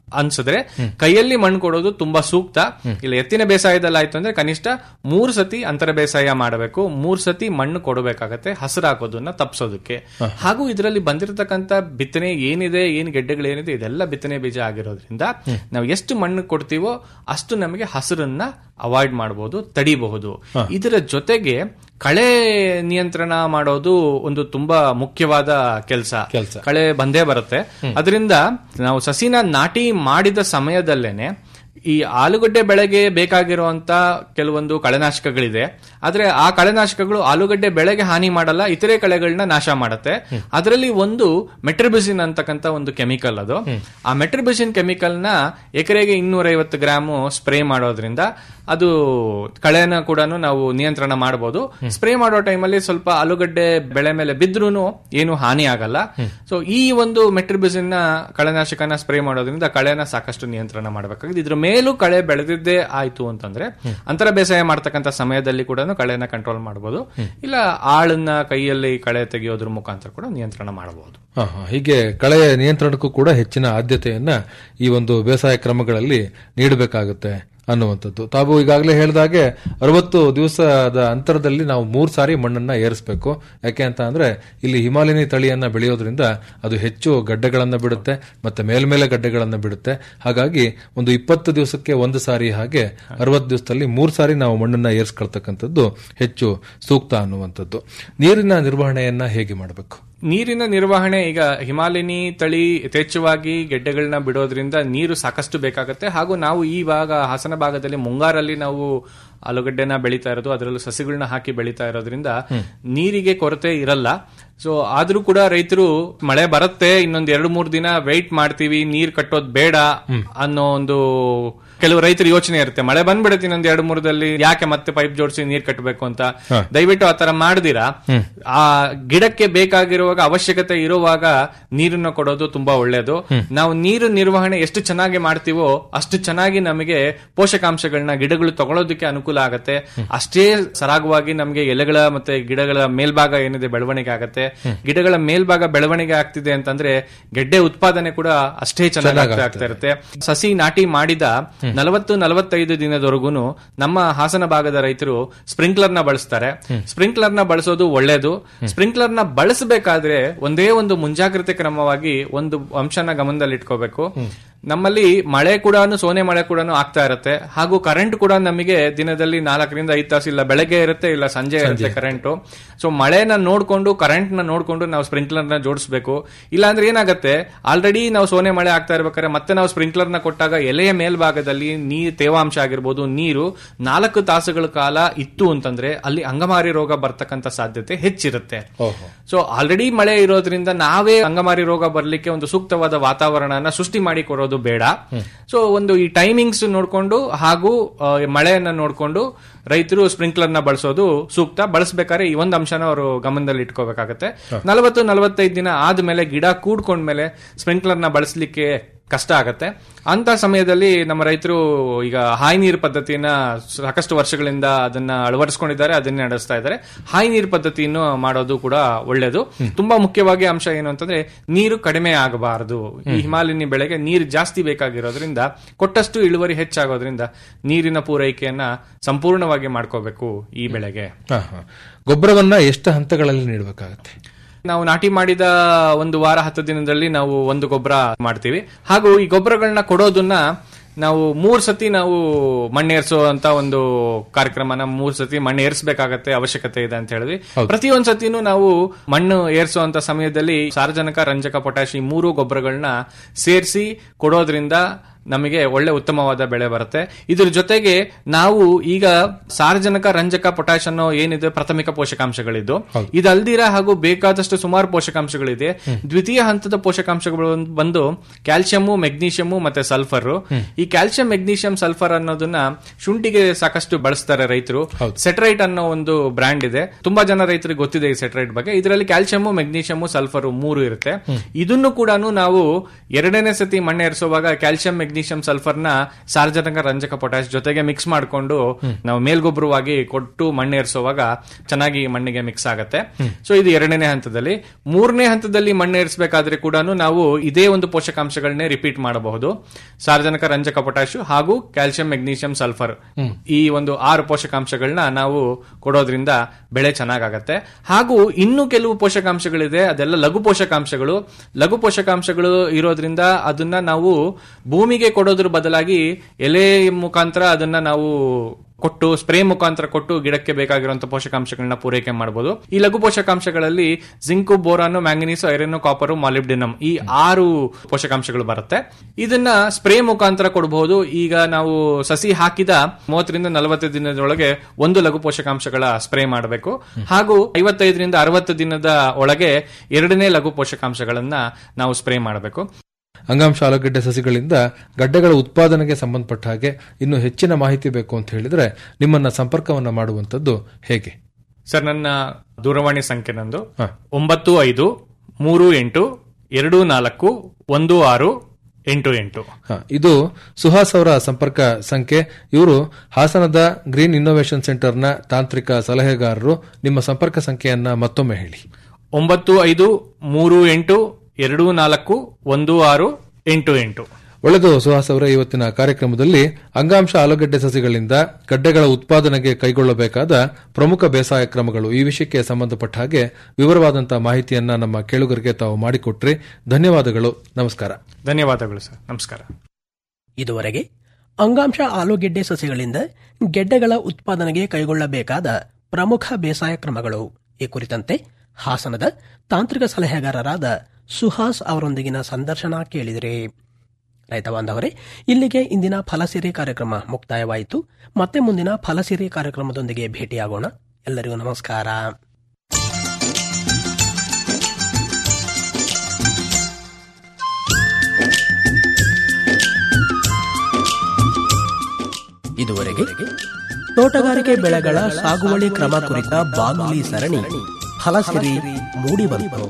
ಅನ್ಸಿದ್ರೆ ಕೈಯಲ್ಲಿ ಮಣ್ಣು ಕೊಡೋದು ತುಂಬಾ ಸೂಕ್ತ ಇಲ್ಲ ಎತ್ತಿನ ಬೇಸಾಯದಲ್ಲಿ ಆಯ್ತು ಅಂದ್ರೆ ಕನಿಷ್ಠ ಮೂರ್ ಸತಿ ಅಂತರ ಬೇಸಾಯ ಮಾಡಬೇಕು ಮೂರ್ ಸತಿ ಮಣ್ಣು ಕೊಡಬೇಕಾಗತ್ತೆ ಹಸಿರು ಹಾಕೋದನ್ನ ತಪ್ಸೋದಕ್ಕೆ ಹಾಗೂ ಇದರಲ್ಲಿ ಬಂದಿರತಕ್ಕಂತ ಬಿತ್ತನೆ ಏನಿದೆ ಏನ್ ಗೆಡ್ಡೆಗಳೇನಿದೆ ಇದೆಲ್ಲ ಬಿತ್ತನೆ ಬೀಜ ಆಗಿರೋದ್ರಿಂದ ನಾವು ಎಷ್ಟು ಮಣ್ಣು ಕೊಡ್ತೀವೋ ಅಷ್ಟು ನಮಗೆ ಹಸಿರನ್ನ ಅವಾಯ್ಡ್ ಮಾಡಬಹುದು ತಡಿಬಹುದು ಇದರ ಜೊತೆಗೆ ಕಳೆ ನಿಯಂತ್ರಣ ಮಾಡೋದು ಒಂದು ತುಂಬಾ ಮುಖ್ಯವಾದ ಕೆಲಸ ಕೆಲ್ಸ. ಕಳೆ ಬಂದೇ ಬರುತ್ತೆ ಅದರಿಂದ ನಾವು ಸಸಿನ ನಾಟಿ ಮಾಡಿದ ಸಮಯದಲ್ಲೇನೆ ಈ ಆಲೂಗಡ್ಡೆ ಬೆಳೆಗೆ ಬೇಕಾಗಿರುವಂತ ಕೆಲವೊಂದು ಕಳೆನಾಶಕಗಳಿದೆ ಆದ್ರೆ ಆ ಕಳೆನಾಶಕಗಳು ಆಲೂಗಡ್ಡೆ ಬೆಳೆಗೆ ಹಾನಿ ಮಾಡಲ್ಲ ಇತರೆ ಕಳೆಗಳನ್ನ ನಾಶ ಮಾಡುತ್ತೆ ಅದರಲ್ಲಿ ಒಂದು ಮೆಟ್ರಿಬಿಸಿನ್ ಅಂತಕ್ಕಂತ ಒಂದು ಕೆಮಿಕಲ್ ಅದು ಆ ಮೆಟ್ರಿಬಿಸಿನ್ ಕೆಮಿಕಲ್ ನ ಎಕರೆಗೆ ಇನ್ನೂರೈವತ್ತು ಗ್ರಾಮ್ ಸ್ಪ್ರೇ ಮಾಡೋದ್ರಿಂದ ಅದು ಕಳೆನ ಕೂಡ ನಾವು ನಿಯಂತ್ರಣ ಮಾಡಬಹುದು ಸ್ಪ್ರೇ ಮಾಡೋ ಟೈಮಲ್ಲಿ ಸ್ವಲ್ಪ ಆಲೂಗಡ್ಡೆ ಬೆಳೆ ಮೇಲೆ ಬಿದ್ರೂ ಏನು ಹಾನಿ ಆಗಲ್ಲ ಸೊ ಈ ಒಂದು ಮೆಟ್ರಿಬಿಸಿನ್ ನ ಕಳೆನಾಶಕನ ಸ್ಪ್ರೇ ಮಾಡೋದ್ರಿಂದ ಕಳೆನ ಸಾಕಷ್ಟು ನಿಯಂತ್ರಣ ಮಾಡಬೇಕಾಗಿದೆ ಇದ್ರ ಮೇಲೂ ಕಳೆ ಬೆಳೆದಿದ್ದೇ ಆಯ್ತು ಅಂತಂದ್ರೆ ಅಂತರ ಬೇಸಾಯ ಮಾಡ್ತಕ್ಕಂಥ ಸಮಯದಲ್ಲಿ ಕೂಡ ಕಳೆನ ಕಂಟ್ರೋಲ್ ಮಾಡಬಹುದು ಇಲ್ಲ ಆಳನ್ನ ಕೈಯಲ್ಲಿ ಕಳೆ ತೆಗೆಯೋದ್ರ ಮುಖಾಂತರ ಕೂಡ ನಿಯಂತ್ರಣ ಮಾಡಬಹುದು ಹ, ಹ. ಹೀಗೆ ಕಳೆಯ ನಿಯಂತ್ರಣಕ್ಕೂ ಕೂಡ ಹೆಚ್ಚಿನ ಆದ್ಯತೆಯನ್ನ ಈ ಒಂದು ಬೇಸಾಯ ಕ್ರಮಗಳಲ್ಲಿ ನೀಡಬೇಕಾಗುತ್ತೆ ಅನ್ನುವಂಥದ್ದು ತಾವು ಈಗಾಗಲೇ ಹೇಳಿದಾಗೆ ಅರವತ್ತು ದಿವಸದ ಅಂತರದಲ್ಲಿ ನಾವು ಮೂರ್ ಸಾರಿ ಮಣ್ಣನ್ನ ಏರಿಸಬೇಕು ಯಾಕೆ ಅಂತ ಅಂದ್ರೆ ಇಲ್ಲಿ ಹಿಮಾಲಯನಿ ತಳಿಯನ್ನ ಬೆಳೆಯೋದ್ರಿಂದ ಅದು ಹೆಚ್ಚು ಗಡ್ಡೆಗಳನ್ನ ಬಿಡುತ್ತೆ ಮತ್ತೆ ಮೇಲ್ಮೇಲೆ ಗಡ್ಡೆಗಳನ್ನ ಬಿಡುತ್ತೆ ಹಾಗಾಗಿ ಒಂದು ಇಪ್ಪತ್ತು ದಿವಸಕ್ಕೆ ಒಂದು ಸಾರಿ ಹಾಗೆ ಅರವತ್ತು ದಿವಸದಲ್ಲಿ ಮೂರ್ ಸಾರಿ ನಾವು ಮಣ್ಣನ್ನ ಏರಿಸ್ಕೊಳ್ತಕ್ಕಂಥದ್ದು ಹೆಚ್ಚು ಸೂಕ್ತ ಅನ್ನುವಂಥದ್ದು ನೀರಿನ ನಿರ್ವಹಣೆಯನ್ನ ಹೇಗೆ ಮಾಡಬೇಕು ನೀರಿನ ನಿರ್ವಹಣೆ ಈಗ ಹಿಮಾಲಯನಿ ತಳಿ ಯಥೇಚ್ಛವಾಗಿ ಗೆಡ್ಡೆಗಳನ್ನ ಬಿಡೋದ್ರಿಂದ ನೀರು ಸಾಕಷ್ಟು ಬೇಕಾಗುತ್ತೆ ಹಾಗೂ ನಾವು ಈ ಭಾಗ ಹಾಸನ ಭಾಗದಲ್ಲಿ ಮುಂಗಾರಲ್ಲಿ ನಾವು ಆಲೂಗಡ್ಡೆನ ಬೆಳೀತಾ ಇರೋದು ಅದರಲ್ಲೂ ಸಸಿಗಳನ್ನ ಹಾಕಿ ಬೆಳೀತಾ ಇರೋದ್ರಿಂದ ನೀರಿಗೆ ಕೊರತೆ ಇರಲ್ಲ ಸೊ ಆದ್ರೂ ಕೂಡ ರೈತರು ಮಳೆ ಬರುತ್ತೆ ಇನ್ನೊಂದ್ ಎರಡು ಮೂರು ದಿನ ವೆಯ್ಟ್ ಮಾಡ್ತೀವಿ ನೀರ್ ಕಟ್ಟೋದ್ ಬೇಡ ಅನ್ನೋ ಒಂದು ಕೆಲವು ರೈತರ ಯೋಚನೆ ಇರುತ್ತೆ ಮಳೆ ಬಂದ್ಬಿಡುತ್ತೆ ಇನ್ನೊಂದ್ ಎರಡು ಮೂರದಲ್ಲಿ ಯಾಕೆ ಮತ್ತೆ ಪೈಪ್ ಜೋಡಿಸಿ ನೀರ್ ಕಟ್ಟಬೇಕು ಅಂತ ದಯವಿಟ್ಟು ಆತರ ಮಾಡದಿರಾ ಆ ಗಿಡಕ್ಕೆ ಬೇಕಾಗಿರುವಾಗ ಅವಶ್ಯಕತೆ ಇರುವಾಗ ನೀರನ್ನ ಕೊಡೋದು ತುಂಬಾ ಒಳ್ಳೇದು ನಾವು ನೀರು ನಿರ್ವಹಣೆ ಎಷ್ಟು ಚೆನ್ನಾಗಿ ಮಾಡ್ತೀವೋ ಅಷ್ಟು ಚೆನ್ನಾಗಿ ನಮಗೆ ಪೋಷಕಾಂಶಗಳನ್ನ ಗಿಡಗಳು ತಗೊಳ್ಳೋದಕ್ಕೆ ಅನುಕೂಲ ಆಗತ್ತೆ ಅಷ್ಟೇ ಸರಾಗವಾಗಿ ನಮಗೆ ಎಲೆಗಳ ಮತ್ತೆ ಗಿಡಗಳ ಮೇಲ್ಭಾಗ ಏನಿದೆ ಬೆಳವಣಿಗೆ ಆಗತ್ತೆ ಗಿಡಗಳ ಮೇಲ್ಭಾಗ ಬೆಳವಣಿಗೆ ಆಗ್ತಿದೆ ಅಂತಂದ್ರೆ ಗೆಡ್ಡೆ ಉತ್ಪಾದನೆ ಕೂಡ ಅಷ್ಟೇ ಚೆನ್ನಾಗಿ ಆಗ್ತಾ ಇರುತ್ತೆ ಸಸಿ ನಾಟಿ ಮಾಡಿದ ನಲವತ್ತು ನಲವತ್ತೈದು ದಿನದವರೆಗೂ ನಮ್ಮ ಹಾಸನ ಭಾಗದ ರೈತರು ಸ್ಪ್ರಿಂಕ್ಲರ್ ನ ಬಳಸ್ತಾರೆ ಸ್ಪ್ರಿಂಕ್ಲರ್ ನ ಬಳಸೋದು ಒಳ್ಳೇದು ಸ್ಪ್ರಿಂಕ್ಲರ್ ನ ಬಳಸಬೇಕಾದ್ರೆ ಒಂದೇ ಒಂದು ಮುಂಜಾಗ್ರತೆ ಕ್ರಮವಾಗಿ ಒಂದು ಅಂಶನ ಗಮನದಲ್ಲಿ ಇಟ್ಕೋಬೇಕು ನಮ್ಮಲ್ಲಿ ಮಳೆ ಕೂಡ ಸೋನೆ ಮಳೆ ಕೂಡ ಆಗ್ತಾ ಇರುತ್ತೆ ಹಾಗೂ ಕರೆಂಟ್ ಕೂಡ ನಮಗೆ ದಿನದಲ್ಲಿ ನಾಲ್ಕರಿಂದ ಐದು ತಾಸು ಇಲ್ಲ ಬೆಳಗ್ಗೆ ಇರುತ್ತೆ ಇಲ್ಲ ಸಂಜೆ ಇರುತ್ತೆ ಕರೆಂಟ್ ಸೊ ಮಳೆನ ನೋಡ್ಕೊಂಡು ಕರೆಂಟ್ ನ ನೋಡ್ಕೊಂಡು ನಾವು ಸ್ಪ್ರಿಂಕ್ಲರ್ ನ ಜೋಡಿಸಬೇಕು ಇಲ್ಲ ಅಂದ್ರೆ ಏನಾಗುತ್ತೆ ಆಲ್ರೆಡಿ ನಾವು ಸೋನೆ ಮಳೆ ಆಗ್ತಾ ಇರ್ಬೇಕಾದ್ರೆ ಮತ್ತೆ ನಾವು ಸ್ಪ್ರಿಂಕ್ಲರ್ ನ ಕೊಟ್ಟಾಗ ಎಲೆಯ ಮೇಲ್ಭಾಗದಲ್ಲಿ ನೀರ್ ತೇವಾಂಶ ಆಗಿರ್ಬೋದು ನೀರು ನಾಲ್ಕು ತಾಸುಗಳ ಕಾಲ ಇತ್ತು ಅಂತಂದ್ರೆ ಅಲ್ಲಿ ಅಂಗಮಾರಿ ರೋಗ ಬರ್ತಕ್ಕಂತ ಸಾಧ್ಯತೆ ಹೆಚ್ಚಿರುತ್ತೆ ಸೊ ಆಲ್ರೆಡಿ ಮಳೆ ಇರೋದ್ರಿಂದ ನಾವೇ ಅಂಗಮಾರಿ ರೋಗ ಬರ್ಲಿಕ್ಕೆ ಒಂದು ಸೂಕ್ತವಾದ ವಾತಾವರಣನ ಸೃಷ್ಟಿ ಮಾಡಿ ಕೊಡೋದು ಬೇಡ ಸೊ ಒಂದು ಈ ಟೈಮಿಂಗ್ಸ್ ನೋಡ್ಕೊಂಡು ಹಾಗೂ ಆ, ಮಳೆಯನ್ನ ನೋಡ್ಕೊಂಡು ರೈತರು ಸ್ಪ್ರಿಂಕ್ಲರ್ ನ ಬಳಸೋದು ಸೂಕ್ತ ಬಳಸಬೇಕಾದ್ರೆ ಈ ಒಂದು ಅಂಶನ ಅವರು ಗಮನದಲ್ಲಿ ಇಟ್ಕೋಬೇಕಾಗತ್ತೆ ನಲವತ್ತು ನಲವತ್ತೈದು ದಿನ ಆದ್ಮೇಲೆ ಗಿಡ ಕೂಡ್ಕೊಂಡ್ಮೇಲೆ ಸ್ಪ್ರಿಂಕ್ಲರ್ ನ ಬಳಸಲಿಕ್ಕೆ ಕಷ್ಟ ಆಗತ್ತೆ ಅಂತ ಸಮಯದಲ್ಲಿ ನಮ್ಮ ರೈತರು ಈಗ ಹಾಯಿ ನೀರು ಪದ್ಧತಿಯನ್ನ ಸಾಕಷ್ಟು ವರ್ಷಗಳಿಂದ ಅದನ್ನ ಅಳವಡಿಸ್ಕೊಂಡಿದ್ದಾರೆ ಅದನ್ನೇ ನಡೆಸ್ತಾ ಇದ್ದಾರೆ ಹಾಯಿ ನೀರು ಪದ್ಧತಿಯನ್ನು ಮಾಡೋದು ಕೂಡ ಒಳ್ಳೇದು ತುಂಬಾ ಮುಖ್ಯವಾಗಿ ಅಂಶ ಏನು ಅಂತಂದ್ರೆ ನೀರು ಕಡಿಮೆ ಆಗಬಾರದು ಈ ಹಿಮಾಲಯನಿ ಬೆಳೆಗೆ ನೀರು ಜಾಸ್ತಿ ಬೇಕಾಗಿರೋದ್ರಿಂದ ಕೊಟ್ಟಷ್ಟು ಇಳುವರಿ ಹೆಚ್ಚಾಗೋದ್ರಿಂದ ನೀರಿನ ಪೂರೈಕೆಯನ್ನ ಸಂಪೂರ್ಣವಾಗಿ ಮಾಡ್ಕೋಬೇಕು ಈ ಬೆಳೆಗೆ ಹ, ಹ. ಗೊಬ್ಬರವನ್ನ ಎಷ್ಟು ಹಂತಗಳಲ್ಲಿ ನೀಡಬೇಕಾಗತ್ತೆ ನಾವು ನಾಟಿ ಮಾಡಿದ ಒಂದು ವಾರ ಹತ್ತು ದಿನದಲ್ಲಿ ನಾವು ಒಂದು ಗೊಬ್ಬರ ಮಾಡ್ತೀವಿ ಹಾಗೂ ಈ ಗೊಬ್ಬರಗಳನ್ನ ಕೊಡೋದನ್ನ ನಾವು ಮೂರ್ ಸತಿ ನಾವು ಮಣ್ಣೇರ್ಸುವಂತ ಒಂದು ಕಾರ್ಯಕ್ರಮನ ಮೂರ್ ಸತಿ ಮಣ್ಣು ಏರ್ಸ್ಬೇಕಾಗತ್ತೆ ಅವಶ್ಯಕತೆ ಇದೆ ಅಂತ ಹೇಳಿದ್ವಿ ಪ್ರತಿಯೊಂದ್ ಸತಿನೂ ನಾವು ಮಣ್ಣು ಏರ್ಸುವಂತ ಸಮಯದಲ್ಲಿ ಸಾರಜನಕ ರಂಜಕ ಪೊಟ್ಯಾಶ್ ಈ ಮೂರು ಗೊಬ್ಬರಗಳನ್ನ ಸೇರಿಸಿ ಕೊಡೋದ್ರಿಂದ ನಮಗೆ ಒಳ್ಳೆ ಉತ್ತಮವಾದ ಬೆಳೆ ಬರುತ್ತೆ ಇದ್ರ ಜೊತೆಗೆ ನಾವು ಈಗ ಸಾರಜನಕ ರಂಜಕ ಪೊಟ್ಯಾಶ್ ಅನ್ನೋ ಏನಿದೆ ಪ್ರಾಥಮಿಕ ಪೋಷಕಾಂಶಗಳಿದ್ದು ಇದಲ್ದಿರ ಹಾಗೂ ಬೇಕಾದಷ್ಟು ಸುಮಾರು ಪೋಷಕಾಂಶಗಳಿದೆ ದ್ವಿತೀಯ ಹಂತದ ಪೋಷಕಾಂಶಗಳು ಬಂದು ಕ್ಯಾಲ್ಸಿಯಮ್ಮು ಮೆಗ್ನೀಷಿಯಮ್ಮು ಮತ್ತೆ ಸಲ್ಫರ್ ಈ ಕ್ಯಾಲ್ಸಿಯಂ ಮೆಗ್ನೀಷಿಯಂ ಸಲ್ಫರ್ ಅನ್ನೋದನ್ನ ಶುಂಠಿಗೆ ಸಾಕಷ್ಟು ಬಳಸ್ತಾರೆ ರೈತರು ಸೆಟ್ರೈಟ್ ಅನ್ನೋ ಒಂದು ಬ್ರ್ಯಾಂಡ್ ಇದೆ ತುಂಬಾ ಜನ ರೈತರಿಗೆ ಗೊತ್ತಿದೆ ಈ ಸೆಟ್ರೈಟ್ ಬಗ್ಗೆ ಇದರಲ್ಲಿ ಕ್ಯಾಲ್ಸಿಯಮ್ಮು ಮೆಗ್ನೀಷಿಯಮ್ಮು ಸಲ್ಫರ್ ಮೂರು ಇರುತ್ತೆ ಇದನ್ನು ಕೂಡ ನಾವು ಎರಡನೇ ಸತಿ ಮಣ್ಣೆ ಏರಿಸುವಾಗ ಕ್ಯಾಲ್ಸಿಯಂ ಮೆಗ್ನೀಷಿಯಂ ಮೆಗ್ನೀಷಿಯಂ ಸಲ್ಫರ್ ನ ಸಾರ್ವಜನಿಕ ರಂಜಕ ಪೊಟ್ಯಾಶ್ ಜೊತೆಗೆ ಮಿಕ್ಸ್ ಮಾಡಿಕೊಂಡು ನಾವು ಮೇಲ್ಗೊಬ್ಬರವಾಗಿ ಕೊಟ್ಟು ಮಣ್ಣೇರಿಸುವಾಗ ಚೆನ್ನಾಗಿ ಮಣ್ಣಿಗೆ ಮಿಕ್ಸ್ ಆಗುತ್ತೆ ಸೊ ಇದು ಎರಡನೇ ಹಂತದಲ್ಲಿ ಮೂರನೇ ಹಂತದಲ್ಲಿ ಮಣ್ಣೇರಿಸಬೇಕಾದ್ರೆ ಕೂಡ ನಾವು ಇದೇ ಒಂದು ಪೋಷಕಾಂಶಗಳನ್ನೇ ರಿಪೀಟ್ ಮಾಡಬಹುದು ಸಾರ್ವಜನಿಕ ರಂಜಕ ಪೊಟ್ಯಾಶ್ ಹಾಗೂ ಕ್ಯಾಲ್ಸಿಯಂ ಮೆಗ್ನೀಷಿಯಂ ಸಲ್ಫರ್ ಈ ಒಂದು ಆರು ಪೋಷಕಾಂಶಗಳನ್ನ ನಾವು ಕೊಡೋದ್ರಿಂದ ಬೆಳೆ ಚೆನ್ನಾಗಾಗತ್ತೆ ಹಾಗೂ ಇನ್ನು ಕೆಲವು ಪೋಷಕಾಂಶಗಳಿದೆ ಅದೆಲ್ಲ ಲಘು ಪೋಷಕಾಂಶಗಳು ಲಘು ಪೋಷಕಾಂಶಗಳು ಇರೋದ್ರಿಂದ ಅದನ್ನ ನಾವು ಭೂಮಿಗೆ ಕೊಡೋದ್ರ ಬದಲಾಗಿ ಎಲೆ ಮುಖಾಂತರ ಅದನ್ನ ನಾವು ಕೊಟ್ಟು ಸ್ಪ್ರೇ ಮುಖಾಂತರ ಕೊಟ್ಟು ಗಿಡಕ್ಕೆ ಬೇಕಾಗಿರುವಂತಹ ಪೋಷಕಾಂಶಗಳನ್ನ ಪೂರೈಕೆ ಮಾಡಬಹುದು ಈ ಲಘು ಪೋಷಕಾಂಶಗಳಲ್ಲಿ zinc boron manganese iron copper molybdenum ಈ ಆರು ಪೋಷಕಾಂಶಗಳು ಬರುತ್ತೆ ಇದನ್ನ ಸ್ಪ್ರೇ ಮುಖಾಂತರ ಕೊಡಬಹುದು ಈಗ ನಾವು ಸಸಿ ಹಾಕಿದ ಮೂವತ್ತರಿಂದ ನಲವತ್ತು ದಿನದೊಳಗೆ ಒಂದು ಲಘು ಪೋಷಕಾಂಶಗಳ ಸ್ಪ್ರೇ ಮಾಡಬೇಕು ಹಾಗೂ ಐವತ್ತೈದರಿಂದ ಅರವತ್ತು ದಿನದ ಒಳಗೆ ಎರಡನೇ ಲಘು ಪೋಷಕಾಂಶಗಳನ್ನ ನಾವು ಸ್ಪ್ರೇ ಮಾಡಬೇಕು ಅಂಗಾಂಶ ಆಲೂಗಡ್ಡೆ ಸಸಿಗಳಿಂದ ಗಡ್ಡೆಗಳ ಉತ್ಪಾದನೆಗೆ ಸಂಬಂಧಪಟ್ಟ ಹಾಗೆ ಇನ್ನು ಹೆಚ್ಚಿನ ಮಾಹಿತಿ ಬೇಕು ಅಂತ ಹೇಳಿದ್ರೆ ನಿಮ್ಮನ್ನ ಸಂಪರ್ಕವನ್ನ ಮಾಡುವಂತದ್ದು ಹೇಗೆ ಸರ್ ನನ್ನ ದೂರವಾಣಿ ಸಂಖ್ಯೆ ನಂದು ಹ. ಒಂಬತ್ತು ಐದು ಮೂರು ಎಂಟು ಎರಡು ನಾಲ್ಕು ಒಂದು ಆರು ಎಂಟು ಎಂಟು ಹ, ಇದು ಸುಹಾಸ್ ಅವರ ಸಂಪರ್ಕ ಸಂಖ್ಯೆ ಇವರು ಹಾಸನದ ಗ್ರೀನ್ ಇನ್ನೋವೇಷನ್ ಸೆಂಟರ್ನ ತಾಂತ್ರಿಕ ಸಲಹೆಗಾರರು ನಿಮ್ಮ ಸಂಪರ್ಕ ಸಂಖ್ಯೆಯನ್ನ ಮತ್ತೊಮ್ಮೆ ಹೇಳಿ ಒಂಬತ್ತು ಐದು ಮೂರು ಎಂಟು ಎರಡು ನಾಲ್ಕು ಒಂದು ಆರು ಎಂಟು ಎಂಟು ಒಳ್ಳೆದು ಸುಹಾಸ್ ಅವರ ಇವತ್ತಿನ ಕಾರ್ಯಕ್ರಮದಲ್ಲಿ ಅಂಗಾಂಶ ಆಲೂಗಡ್ಡೆ ಸಸಿಗಳಿಂದ ಗಡ್ಡೆಗಳ ಉತ್ಪಾದನೆಗೆ ಕೈಗೊಳ್ಳಬೇಕಾದ ಪ್ರಮುಖ ಬೇಸಾಯ ಕ್ರಮಗಳು ಈ ವಿಷಯಕ್ಕೆ ಸಂಬಂಧಪಟ್ಟ ಹಾಗೆ ವಿವರವಾದಂತಹ ಮಾಹಿತಿಯನ್ನ ನಮ್ಮ ಕೇಳುಗರಿಗೆ ತಾವು ಮಾಡಿಕೊಟ್ರಿ ಧನ್ಯವಾದಗಳು ನಮಸ್ಕಾರ ಧನ್ಯವಾದಗಳು ಸರ್ ನಮಸ್ಕಾರ ಇದುವರೆಗೆ ಅಂಗಾಂಶ ಆಲೂಗೆಡ್ಡೆ ಸಸಿಗಳಿಂದ ಗೆಡ್ಡೆಗಳ ಉತ್ಪಾದನೆಗೆ ಕೈಗೊಳ್ಳಬೇಕಾದ ಪ್ರಮುಖ ಬೇಸಾಯ ಕ್ರಮಗಳು ಈ ಕುರಿತಂತೆ ಹಾಸನದ ತಾಂತ್ರಿಕ ಸಲಹೆಗಾರರಾದ ಸುಹಾಸ್ ಅವರೊಂದಿಗಿನ ಸಂದರ್ಶನ ಕೇಳಿದಿರಿ ರೈತ ಬಾಂಧವರೇ ಇಲ್ಲಿಗೆ ಇಂದಿನ ಫಲಸಿರಿ ಕಾರ್ಯಕ್ರಮ ಮುಕ್ತಾಯವಾಯಿತು ಮತ್ತೆ ಮುಂದಿನ ಫಲಸಿರಿ ಕಾರ್ಯಕ್ರಮದೊಂದಿಗೆ ಭೇಟಿಯಾಗೋಣ ಎಲ್ಲರಿಗೂ ನಮಸ್ಕಾರ ಇದುವರೆಗೆ ತೋಟಗಾರಿಕೆ ಬೆಳೆಗಳ ಸಾಗುವಳಿ ಕ್ರಮ ಕುರಿತ ಬಾನುಲಿ ಸರಣಿ ಫಲಸಿರಿ ಮೂಡಿಬಂತು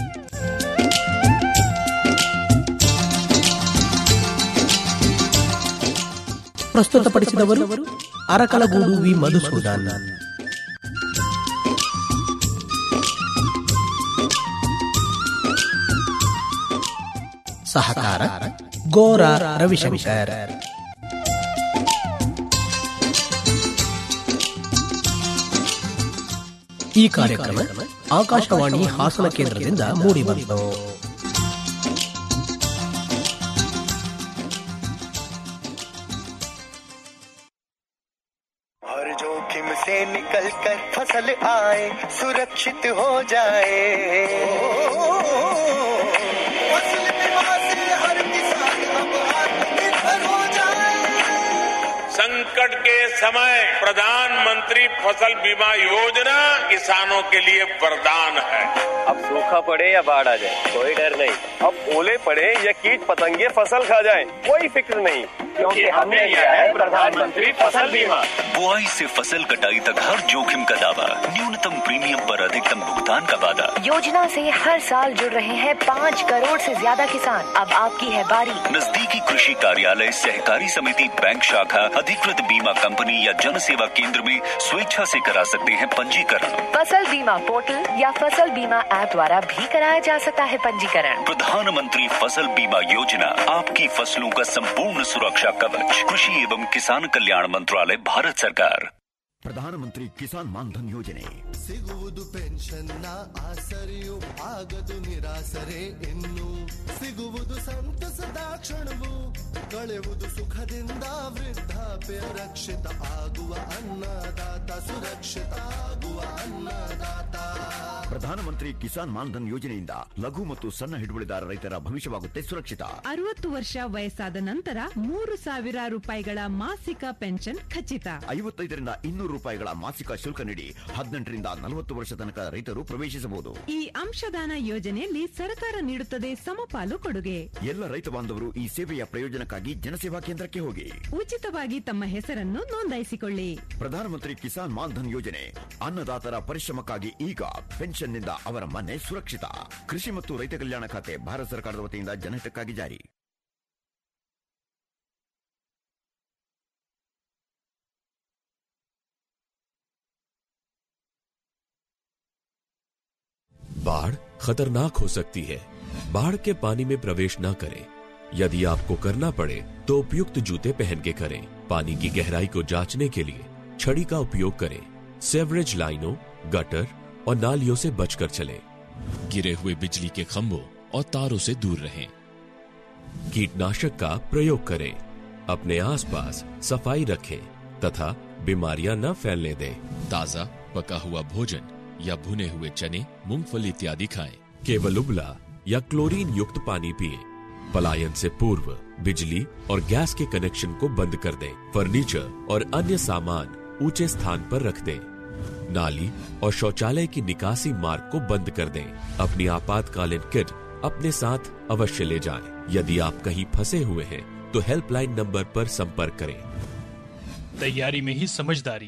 ಪ್ರಸ್ತುತಪಡಿಸಿದವರು ಅರಕಲಗೂಡು ವಿ ಮಧುಸೂದನ್ ಸಹಕಾರ ಗೋರ ರವಿಶಂಕರ್ ಈ ಕಾರ್ಯಕ್ರಮ ಆಕಾಶವಾಣಿ ಹಾಸನ ಕೇಂದ್ರದಿಂದ ಮೂಡಿಬಂತು हर जोखिम से निकल कर फसल आए सुरक्षित हो जाए फसल बीमा से हर किसान अब आत्मनिर्भर हो जाए संकट के समय प्रधानमंत्री फसल बीमा योजना किसानों के लिए वरदान है अब सूखा पड़े या बाढ़ आ जाए कोई डर नहीं अब ओले पड़े या कीट पतंगे फसल खा जाए कोई फिक्र नहीं क्योंकि हमने लिया है प्रधानमंत्री फसल बीमा बुआई से फसल कटाई तक हर जोखिम का दावा न्यूनतम प्रीमियम पर अधिकतम भुगतान का वादा योजना से हर साल जुड़ रहे हैं पाँच करोड़ से ज्यादा किसान अब आपकी है बारी नजदीकी कृषि कार्यालय सहकारी समिति बैंक शाखा अधिकृत बीमा कंपनी या जन सेवा केंद्र में स्वेच्छा से करा सकते हैं पंजीकरण फसल बीमा पोर्टल या फसल बीमा ऐप द्वारा भी कराया जा सकता है पंजीकरण प्रधानमंत्री फसल बीमा योजना आपकी फसलों का संपूर्ण सुरक्षा कवच कृषि एवं किसान कल्याण मंत्रालय भारत सरकार ಪ್ರಧಾನಮಂತ್ರಿ ಕಿಸಾನ್ ಮಾನ್ಧನ್ ಯೋಜನೆ ಸಿಗುವುದು ಪೆನ್ಷನ್ನ ಆಸರೆಯು ಆಗದು ನಿರಾಸರೆ ಇನ್ನು ಸಿಗುವುದು ಸಂತಸದ ಕ್ಷಣವು ಕಳೆಯುವುದು ಸುಖದಿಂದ ವೃದ್ಧಾಪ್ಯ ರಕ್ಷಿತ ಆಗುವ ಅನ್ನದಾತ ಸುರಕ್ಷಿತ ಆಗುವ ಅನ್ನದಾತ ಪ್ರಧಾನಮಂತ್ರಿ ಕಿಸಾನ್ ಮಾನ್ಧನ್ ಯೋಜನೆಯಿಂದ ಲಘು ಮತ್ತು ಸಣ್ಣ ಹಿಡುವಳಿದಾರ ರೈತರ ಭವಿಷ್ಯವಾಗುತ್ತೆ ಸುರಕ್ಷಿತ ಅರವತ್ತು ವರ್ಷ ವಯಸ್ಸಾದ ನಂತರ ಮೂರು ಸಾವಿರ ರೂಪಾಯಿಗಳ ಮಾಸಿಕ ಪೆನ್ಷನ್ ಖಚಿತ ಐವತ್ತೈದರಿಂದ ಇನ್ನೂರು ರೂಪಾಯಿಗಳ ಮಾಸಿಕ ಶುಲ್ಕ ನೀಡಿ ಹದಿನೆಂಟರಿಂದ ನಲವತ್ತು ವರ್ಷ ತನಕ ರೈತರು ಪ್ರವೇಶಿಸಬಹುದು ಈ ಅಂಶದಾನ ಯೋಜನೆಯಲ್ಲಿ ಸರ್ಕಾರ ನೀಡುತ್ತದೆ ಸಮಪಾಲು ಕೊಡುಗೆ ಎಲ್ಲ ರೈತ ಬಾಂಧವರು ಈ ಸೇವೆಯ ಪ್ರಯೋಜನಕ್ಕಾಗಿ ಜನಸೇವಾ ಕೇಂದ್ರಕ್ಕೆ ಹೋಗಿ ಉಚಿತವಾಗಿ ತಮ್ಮ ಹೆಸರನ್ನು ನೋಂದಾಯಿಸಿಕೊಳ್ಳಿ ಪ್ರಧಾನಮಂತ್ರಿ ಕಿಸಾನ್ ಮಾನ್ಧನ್ ಯೋಜನೆ ಅನ್ನದಾತರ ಪರಿಶ್ರಮಕ್ಕಾಗಿ ಈಗ ಪೆನ್ಷನ್ನಿಂದ ಅವರ ಮನೆ ಸುರಕ್ಷಿತ ಕೃಷಿ ಮತ್ತು ರೈತ ಕಲ್ಯಾಣ ಖಾತೆ ಭಾರತ ಸರ್ಕಾರದ ವತಿಯಿಂದ ಜನಹಿತಕ್ಕಾಗಿ ಜಾರಿ बाढ़ खतरनाक हो सकती है बाढ़ के पानी में प्रवेश न करें यदि आपको करना पड़े तो उपयुक्त जूते पहन के करें पानी की गहराई को जांचने के लिए छड़ी का उपयोग करें सेवरेज लाइनों गटर और नालियों से बचकर चलें गिरे हुए बिजली के खंभों और तारों से दूर रहें कीटनाशक का प्रयोग करें अपने आसपास सफाई रखें तथा बीमारियां न फैलने दें ताजा पका हुआ भोजन या भुने हुए चने मूंगफली इत्यादि खाएं केवल उबला या क्लोरीन युक्त पानी पिए पलायन से पूर्व बिजली और गैस के कनेक्शन को बंद कर दें फर्नीचर और अन्य सामान ऊंचे स्थान पर रख दें नाली और शौचालय की निकासी मार्ग को बंद कर दें अपनी आपातकालीन किट अपने साथ अवश्य ले जाएं। यदि आप कहीं फंसे हुए हैं तो हेल्पलाइन नंबर पर संपर्क करें तैयारी में ही समझदारी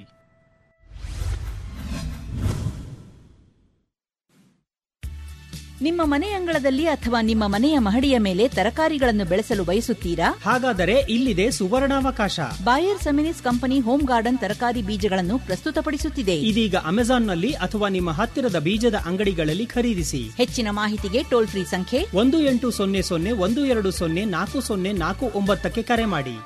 ನಿಮ್ಮ ಮನೆ ಅಂಗಳದಲ್ಲಿ ಅಥವಾ ನಿಮ್ಮ ಮನೆಯ ಮಹಡಿಯ ಮೇಲೆ ತರಕಾರಿಗಳನ್ನು ಬೆಳೆಸಲು ಬಯಸುತ್ತೀರಾ ಹಾಗಾದರೆ ಇಲ್ಲಿದೆ ಸುವರ್ಣಾವಕಾಶ Bayer Seminis company home garden ತರಕಾರಿ ಬೀಜಗಳನ್ನು ಪ್ರಸ್ತುತಪಡಿಸುತ್ತಿದೆ ಇದೀಗ ಅಮೆಜಾನ್ನಲ್ಲಿ ಅಥವಾ ನಿಮ್ಮ ಹತ್ತಿರದ ಬೀಜದ ಅಂಗಡಿಗಳಲ್ಲಿ ಖರೀದಿಸಿ ಹೆಚ್ಚಿನ ಮಾಹಿತಿಗೆ ಟೋಲ್ ಫ್ರೀ ಸಂಖ್ಯೆ ಒಂದು ಎಂಟು ಸೊನ್ನೆ ಸೊನ್ನೆ ಒಂದು ಎರಡು ಸೊನ್ನೆ ನಾಲ್ಕು ಸೊನ್ನೆ ನಾಲ್ಕು ಒಂಬತ್ತಕ್ಕೆ ಕರೆ ಮಾಡಿ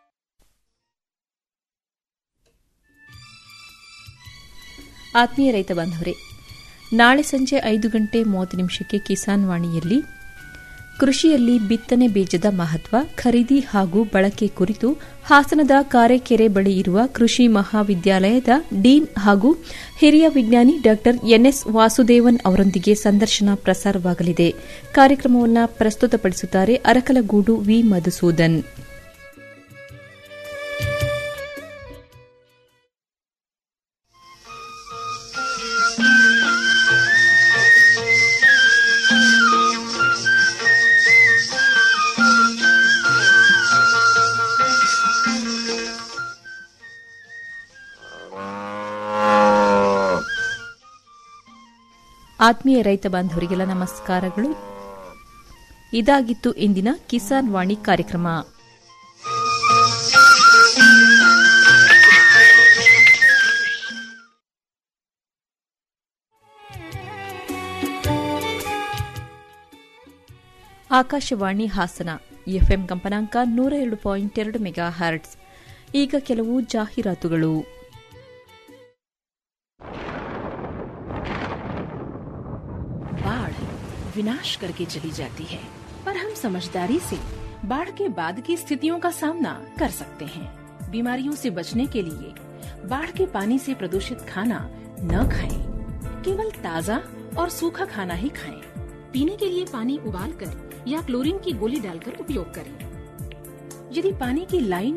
ಆತ್ಮೀಯ ರೈತ ಬಾಂಧವರೇ ನಾಳೆ ಸಂಜೆ ಐದು ಗಂಟೆ ಮೂವತ್ತು ನಿಮಿಷಕ್ಕೆ ಕಿಸಾನ್ ವಾಣಿಯಲ್ಲಿ ಕೃಷಿಯಲ್ಲಿ ಬಿತ್ತನೆ ಬೀಜದ ಮಹತ್ವ ಖರೀದಿ ಹಾಗೂ ಬಳಕೆ ಕುರಿತು ಹಾಸನದ ಕಾರೆಕೆರೆ ಬಳಿ ಇರುವ ಕೃಷಿ ಮಹಾವಿದ್ಯಾಲಯದ ಡೀನ್ ಹಾಗೂ ಹಿರಿಯ ವಿಜ್ಞಾನಿ ಡಾ ಎನ್ಎಸ್ ವಾಸುದೇವನ್ ಅವರೊಂದಿಗೆ ಸಂದರ್ಶನ ಪ್ರಸಾರವಾಗಲಿದೆ ಕಾರ್ಯಕ್ರಮವನ್ನು ಪ್ರಸ್ತುತಪಡಿಸುತ್ತಾರೆ ಅರಕಲಗೂಡು ವಿ ಮಧುಸೂದನ್ ಆತ್ಮೀಯ ರೈತ ಬಾಂಧವರಿಗೆಲ್ಲ ನಮಸ್ಕಾರಗಳು ಇದಾಗಿತ್ತು ಇಂದಿನ ಕಿಸಾನ್ ವಾಣಿ ಕಾರ್ಯಕ್ರಮ ಆಕಾಶವಾಣಿ ಹಾಸನ ಎಫ್ಎಂ ಕಂಪನಾಂಕ ನೂರ ಎರಡು ಪಾಯಿಂಟ್ ಎರಡು ಮೆಗಾ ಹರ್ಟ್ಸ್ ಈಗ ಕೆಲವು ಜಾಹೀರಾತುಗಳು बाढ़ विनाश करके चली जाती है पर हम समझदारी से बाढ़ के बाद की स्थितियों का सामना कर सकते हैं बीमारियों से बचने के लिए बाढ़ के पानी से प्रदूषित खाना न खाएं। केवल ताज़ा और सूखा खाना ही खाएं। पीने के लिए पानी उबाल कर या क्लोरीन की गोली डालकर उपयोग करें यदि पानी की लाइन